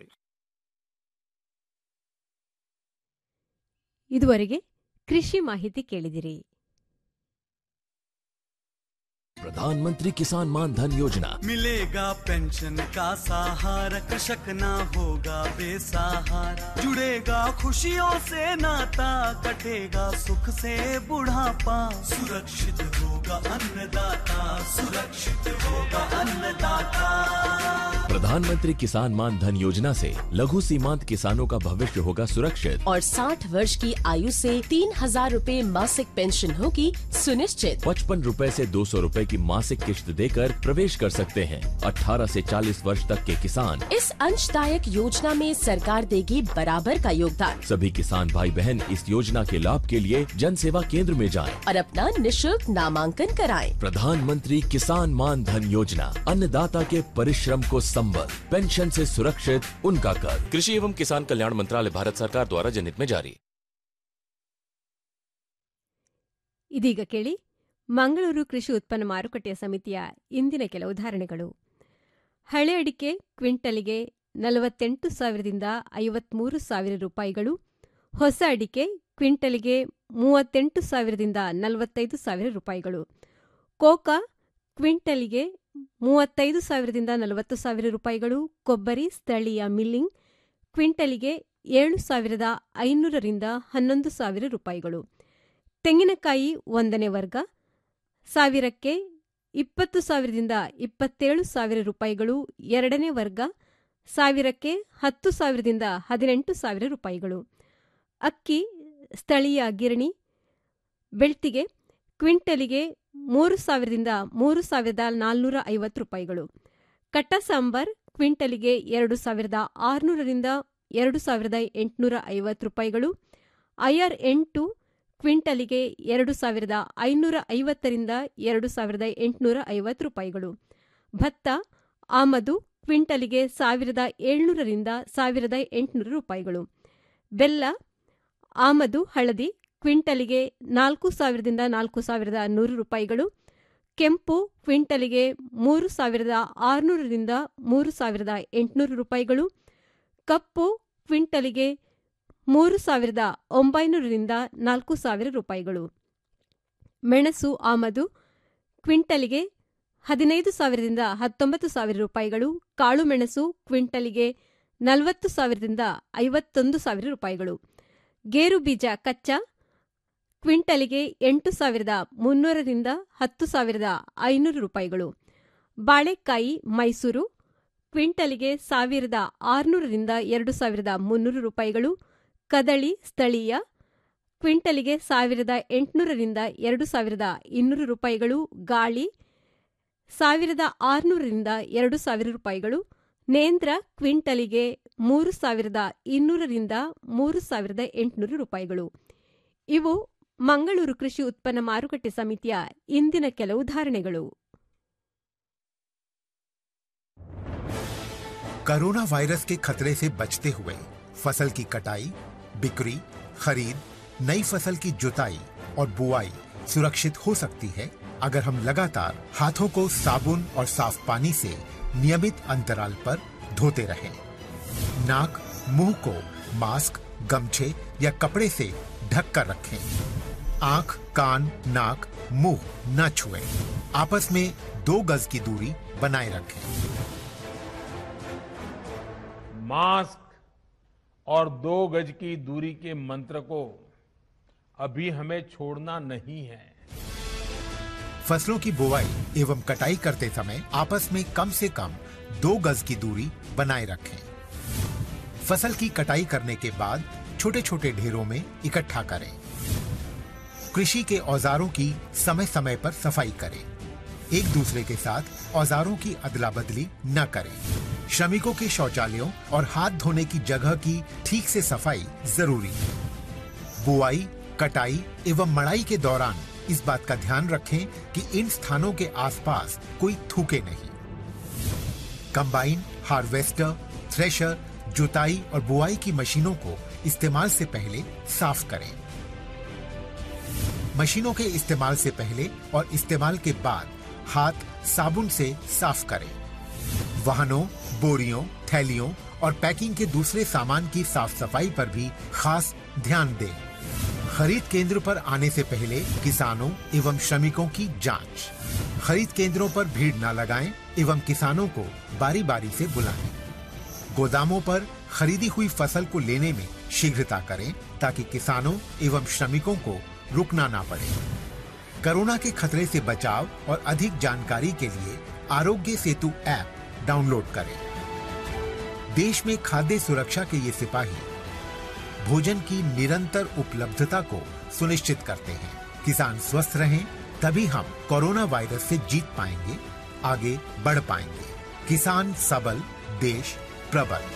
ಇದುವರೆಗೆ ಕೃಷಿ ಮಾಹಿತಿ ಕೇಳಿದಿರಿ प्रधानमंत्री किसान मान धन योजना मिलेगा पेंशन का सहारा कृषक ना होगा बेसहारा जुड़ेगा खुशियों से नाता कटेगा सुख से बुढ़ापा सुरक्षित होगा अन्नदाता सुरक्षित होगा अन्नदाता प्रधानमंत्री किसान मान धन योजना से लघु सीमांत किसानों का भविष्य होगा सुरक्षित और 60 वर्ष की आयु से तीन हजार रूपए मासिक पेंशन होगी सुनिश्चित पचपन रूपए से दो सौ रूपए की मासिक किश्त देकर प्रवेश कर सकते हैं 18 से 40 वर्ष तक के किसान इस अंशदायक योजना में सरकार देगी बराबर का योगदान सभी किसान भाई बहन इस योजना के लाभ के लिए जन सेवा केंद्र में जाएं। और अपना निशुल्क नामांकन कराएं। प्रधानमंत्री किसान मान धन योजना अन्नदाता के परिश्रम को संबल पेंशन से सुरक्षित उनका कर कृषि एवं किसान कल्याण मंत्रालय भारत सरकार द्वारा जनहित में जारी ಇದೀಗ ಕೇಳಿ ಮಂಗಳೂರು ಕೃಷಿ ಉತ್ಪನ್ನ ಮಾರುಕಟ್ಟೆಯ ಸಮಿತಿಯ ಇಂದಿನ ಕೆಲವು ಧಾರಣೆಗಳು ಹಳೆ ಅಡಿಕೆ ಕ್ವಿಂಟಲಿಗೆ ನಲವತ್ತೆಂಟು ಸಾವಿರದಿಂದ ಐವತ್ಮೂರು ಸಾವಿರ ರೂಪಾಯಿಗಳು ಹೊಸ ಅಡಿಕೆ ಕ್ವಿಂಟಲಿಗೆ ಮೂವತ್ತೆಂಟು ಸಾವಿರದಿಂದ ನಲವತ್ತೈದು ಸಾವಿರ ರೂಪಾಯಿಗಳು ಕೋಕಾ ಕ್ವಿಂಟಲಿಗೆ ಮೂವತ್ತೈದು ಸಾವಿರದಿಂದ ನಲವತ್ತು ಸಾವಿರ ರೂಪಾಯಿಗಳು ಕೊಬ್ಬರಿ ಸ್ಥಳೀಯ ಮಿಲ್ಲಿಂಗ್ ಕ್ವಿಂಟಲಿಗೆ ಏಳು ಸಾವಿರದ ಐನೂರರಿಂದ ಹನ್ನೊಂದು ಸಾವಿರ ರೂಪಾಯಿಗಳು ತೆಂಗಿನಕಾಯಿ ಒಂದನೇ ವರ್ಗ ಸಾವಿರಕ್ಕೆ ಇಪ್ಪತ್ತು ಸಾವಿರದಿಂದ ಇಪ್ಪತ್ತೇಳು ಸಾವಿರ ರೂಪಾಯಿಗಳು ಎರಡನೇ ವರ್ಗ ಸಾವಿರಕ್ಕೆ ಹತ್ತು ಸಾವಿರದಿಂದ ಹದಿನೆಂಟು ಸಾವಿರ ರೂಪಾಯಿಗಳು ಅಕ್ಕಿ ಸ್ಥಳೀಯ ಗಿರಣಿ ಬೆಳ್ತಿಗೆ ಕ್ವಿಂಟಲಿಗೆ ಮೂರು ಸಾವಿರದಿಂದ ಮೂರು ಸಾವಿರದ ನಾಲ್ನೂರ ಐವತ್ತು ರೂಪಾಯಿಗಳು ಕಟ್ಟ ಸಾಂಬಾರ್ ಕ್ವಿಂಟಲಿಗೆ ಎರಡು ಸಾವಿರದ ಆರುನೂರರಿಂದ ಎರಡು ಸಾವಿರದ ಎಂಟುನೂರ ಐವತ್ತು ರೂಪಾಯಿಗಳು ಐಆರ್ ಎಂಟು ಕ್ವಿಂಟಲಿಗೆ ಎರಡು ಸಾವಿರದ ಐನೂರ ಐವತ್ತರಿಂದ ಎರಡು ಸಾವಿರದ ಎಂಟುನೂರ ಐವತ್ತು ರೂಪಾಯಿಗಳು ಭತ್ತ ಆಮದು ಕ್ವಿಂಟಲಿಗೆ ಸಾವಿರದ ಏಳ್ನೂರರಿಂದ ಸಾವಿರದ ಎಂಟುನೂರು ರೂಪಾಯಿಗಳು ಬೆಲ್ಲ ಆಮದು ಹಳದಿ ಕ್ವಿಂಟಲಿಗೆ ನಾಲ್ಕು ಸಾವಿರದಿಂದ ನಾಲ್ಕು ಸಾವಿರದ ನೂರು ರೂಪಾಯಿಗಳು ಕೆಂಪು ಕ್ವಿಂಟಲಿಗೆ ಮೂರು ಸಾವಿರದ ಆರುನೂರರಿಂದ ಮೂರು ಸಾವಿರದ ಎಂಟುನೂರು ರೂಪಾಯಿಗಳು ಕಪ್ಪು ಕ್ವಿಂಟಲಿಗೆ ಮೂರು ಸಾವಿರದ ಒಂಬೈನೂರರಿಂದ ನಾಲ್ಕು ಸಾವಿರ ರೂಪಾಯಿಗಳು ಮೆಣಸು ಆಮದು ಕ್ವಿಂಟಲಿಗೆ ಹದಿನೈದು ಸಾವಿರದಿಂದ ಹತ್ತೊಂಬತ್ತು ಸಾವಿರ ರೂಪಾಯಿಗಳು ಕಾಳು ಮೆಣಸು ಕ್ವಿಂಟಲಿಗೆ ನಲವತ್ತು ಸಾವಿರದಿಂದ ಐವತ್ತೊಂದು ಸಾವಿರ ರೂಪಾಯಿಗಳು ಗೇರು ಬೀಜ ಕಚ್ಚಾ ಕ್ವಿಂಟಲಿಗೆ ಎಂಟು ಸಾವಿರದ ಮುನ್ನೂರರಿಂದ ಹತ್ತು ಸಾವಿರದ ಐನೂರು ರೂಪಾಯಿಗಳು ಬಾಳೆಕಾಯಿ ಮೈಸೂರು ಕ್ವಿಂಟಲಿಗೆ ಸಾವಿರದ ಆರುನೂರರಿಂದ ಎರಡು ಸಾವಿರದ ಮುನ್ನೂರು ರೂಪಾಯಿಗಳು ಕದಳಿ ಸ್ಥಳೀಯ ಕ್ವಿಂಟಲಿಗೆ ಸಾವಿರದ ಎಂಟುನೂರರಿಂದ ಎರಡು ಸಾವಿರದ ಇನ್ನೂರು ರೂಪಾಯಿಗಳು ಗಾಳಿ ಸಾವಿರದ ಆರುನೂರರಿಂದ ಎರಡು ಸಾವಿರ ರೂಪಾಯಿಗಳು ನೇಂದ್ರ ಕ್ವಿಂಟಲಿಗೆ ಮೂರು ಸಾವಿರದ ಇನ್ನೂರರಿಂದ ಮೂರು ಸಾವಿರದ ಎಂಟುನೂರು ರೂಪಾಯಿಗಳು ಇವು ಮಂಗಳೂರು ಕೃಷಿ ಉತ್ಪನ್ನ ಮಾರುಕಟ್ಟೆ ಸಮಿತಿಯ ಇಂದಿನ ಕೆಲವು ಧಾರಣೆಗಳು कोरोना वायरस के खतरे से बचते हुए फसल की कटाई बिक्री खरीद नई फसल की जुताई और बुआई सुरक्षित हो सकती है अगर हम लगातार हाथों को साबुन और साफ पानी से नियमित अंतराल पर धोते रहें। नाक मुंह को मास्क गमछे या कपड़े से ढक कर रखें आंख कान नाक मुंह न छुएं। आपस में दो गज की दूरी बनाए रखें मास्क और दो गज की दूरी के मंत्र को अभी हमें छोड़ना नहीं है फसलों की बुवाई एवं कटाई करते समय आपस में कम से कम दो गज की दूरी बनाए रखें फसल की कटाई करने के बाद छोटे छोटे ढेरों में इकट्ठा करें कृषि के औजारों की समय समय पर सफाई करें एक दूसरे के साथ औजारों की अदला बदली न करें श्रमिकों के शौचालयों और हाथ धोने की जगह की ठीक से सफाई जरूरी है बुआई कटाई एवं मड़ाई के दौरान इस बात का ध्यान रखें कि इन स्थानों के आसपास कोई थूके नहीं कंबाइन हार्वेस्टर थ्रेशर जुताई और बुआई की मशीनों को इस्तेमाल से पहले साफ करें मशीनों के इस्तेमाल से पहले और इस्तेमाल के बाद हाथ साबुन से साफ करें वाहनों बोरियों थैलियों और पैकिंग के दूसरे सामान की साफ सफाई पर भी खास ध्यान दें खरीद केंद्र पर आने से पहले किसानों एवं श्रमिकों की जांच खरीद केंद्रों पर भीड़ न लगाएं एवं किसानों को बारी बारी से बुलाएं गोदामों पर खरीदी हुई फसल को लेने में शीघ्रता करें ताकि किसानों एवं श्रमिकों को रुकना ना पड़े कोरोना के खतरे से बचाव और अधिक जानकारी के लिए आरोग्य सेतु ऐप डाउनलोड करें देश में खाद्य सुरक्षा के ये सिपाही भोजन की निरंतर उपलब्धता को सुनिश्चित करते हैं किसान स्वस्थ रहें तभी हम कोरोना वायरस से जीत पाएंगे आगे बढ़ पाएंगे किसान सबल देश प्रबल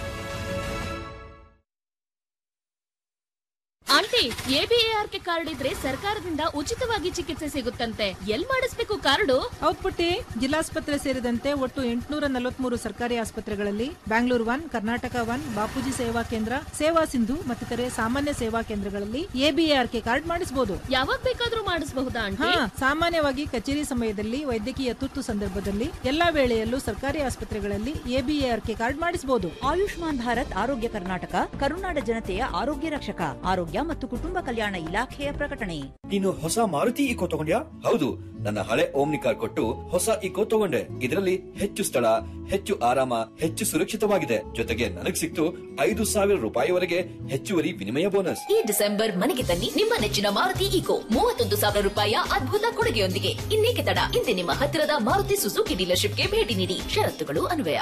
ಆಂಟಿ ಎಬಿಎಆರ್ಕೆ ಕಾರ್ಡ್ ಇದ್ರೆ ಸರ್ಕಾರದಿಂದ ಉಚಿತವಾಗಿ ಚಿಕಿತ್ಸೆ ಸಿಗುತ್ತಂತೆ ಎಲ್ ಮಾಡಿಸ್ಬೇಕು ಕಾರ್ಡು ಹೌದ್ ಪುಟ್ಟಿ ಜಿಲ್ಲಾಸ್ಪತ್ರೆ ಸೇರಿದಂತೆ ಒಟ್ಟು ಎಂಟುನೂರ ನಲವತ್ಮೂರು ಸರ್ಕಾರಿ ಆಸ್ಪತ್ರೆಗಳಲ್ಲಿ ಬ್ಯಾಂಗ್ಳೂರ್ ಒನ್ ಕರ್ನಾಟಕ ಒನ್ ಬಾಪೂಜಿ ಸೇವಾ ಕೇಂದ್ರ ಸೇವಾ ಸಿಂಧು ಮತ್ತಿತರೆ ಸಾಮಾನ್ಯ ಸೇವಾ ಕೇಂದ್ರಗಳಲ್ಲಿ ಎಬಿಎಆರ್ಕೆ ಕಾರ್ಡ್ ಮಾಡಿಸಬಹುದು ಯಾವಾಗ ಬೇಕಾದ್ರೂ ಮಾಡಿಸಬಹುದಾ ಆಂಟಿ ಹಾ ಸಾಮಾನ್ಯವಾಗಿ ಕಚೇರಿ ಸಮಯದಲ್ಲಿ ವೈದ್ಯಕೀಯ ತುರ್ತು ಸಂದರ್ಭದಲ್ಲಿ ಎಲ್ಲಾ ವೇಳೆಯಲ್ಲೂ ಸರ್ಕಾರಿ ಆಸ್ಪತ್ರೆಗಳಲ್ಲಿ ಎಬಿಎಆರ್ಕೆ ಕಾರ್ಡ್ ಮಾಡಿಸಬಹುದು ಆಯುಷ್ಮಾನ್ ಭಾರತ್ ಆರೋಗ್ಯ ಕರ್ನಾಟಕ ಕರುನಾಡ ಜನತೆಯ ಆರೋಗ್ಯ ರಕ್ಷಕ ಆರೋಗ್ಯ ಮತ್ತು ಕುಟುಂಬ ಕಲ್ಯಾಣ ಇಲಾಖೆಯ ಪ್ರಕಟಣೆ ನೀನು ಹೊಸ ಮಾರುತಿ ಇಕೋ ತಗೊಂಡ್ಯಾ ಹೌದು ನನ್ನ ಹಳೆ ಓಮ್ನಿ ಕಾರ್ ಕೊಟ್ಟು ಹೊಸ ಇಕೋ ತಗೊಂಡೆ ಇದರಲ್ಲಿ ಹೆಚ್ಚು ಸ್ಥಳ ಹೆಚ್ಚು ಆರಾಮ ಹೆಚ್ಚು ಸುರಕ್ಷಿತವಾಗಿದೆ ಜೊತೆಗೆ ನನಗ್ ಸಿಕ್ತು ಐದು ಸಾವಿರ ರೂಪಾಯಿವರೆಗೆ ಹೆಚ್ಚುವರಿ ವಿನಿಮಯ ಬೋನಸ್ ಈ ಡಿಸೆಂಬರ್ ಮನೆಗೆ ತನ್ನಿ ನಿಮ್ಮ ನೆಚ್ಚಿನ ಮಾರುತಿ ಈಕೋ ಮೂವತ್ತೊಂದು ಸಾವಿರ ರೂಪಾಯಿಯ ಅದ್ಭುತ ಕೊಡುಗೆಯೊಂದಿಗೆ ಇನ್ನೇಕೆ ತಡ ಇಂದೇ ನಿಮ್ಮ ಹತ್ತಿರದ ಮಾರುತಿ ಸುಜುಕಿ ಡೀಲರ್ಶಿಪ್ಗೆ ಭೇಟಿ ನೀಡಿ ಷರತ್ತುಗಳು ಅನ್ವಯ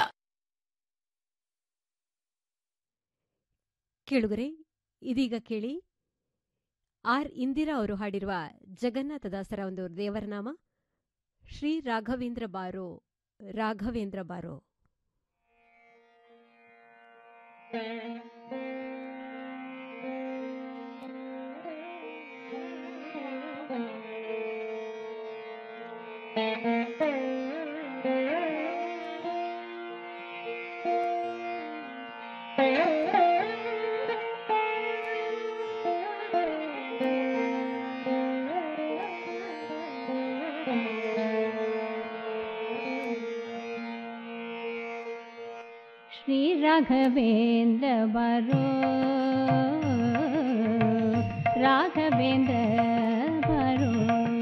ಕೇಳುಗರೆ ಇದೀಗ ಕೇಳಿ ಆರ್ ಇಂದಿರಾ ಅವರು ಹಾಡಿರುವ ಜಗನ್ನಾಥದಾಸರ ಒಂದು ದೇವರ ನಾಮ ಶ್ರೀ ರಾಘವೇಂದ್ರ ಬಾರೋ ರಾಘವೇಂದ್ರ ಬಾರೋ श्री राघवेन्द्र बरो राघवेन्द्र बरो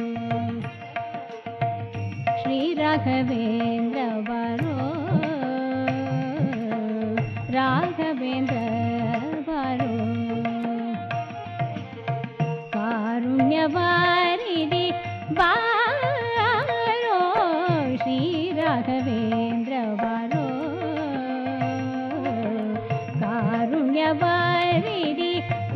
श्री राघवेन्द्र बरो राघवेन्द्र बरो कारुण्यवारिणि बारो श्री राघवेन्द्र बरो कारुण्यवारिणि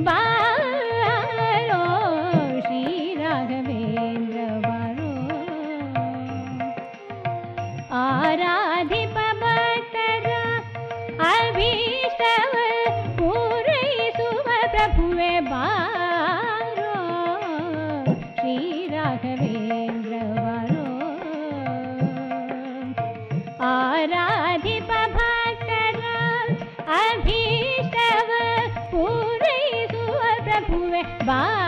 बारो श्री राघवेन्द्र बरो आराधिप भक्तर ಶ್ರೀ ರಾಘವೇಂದ್ರ ಬಾರೋ ಆರಾಧಿಪ ಭಕ್ತರ ಅಭೀಷ್ಟವ ಪೂರೈಸುವ ಪ್ರಭುವೆ ಬಾ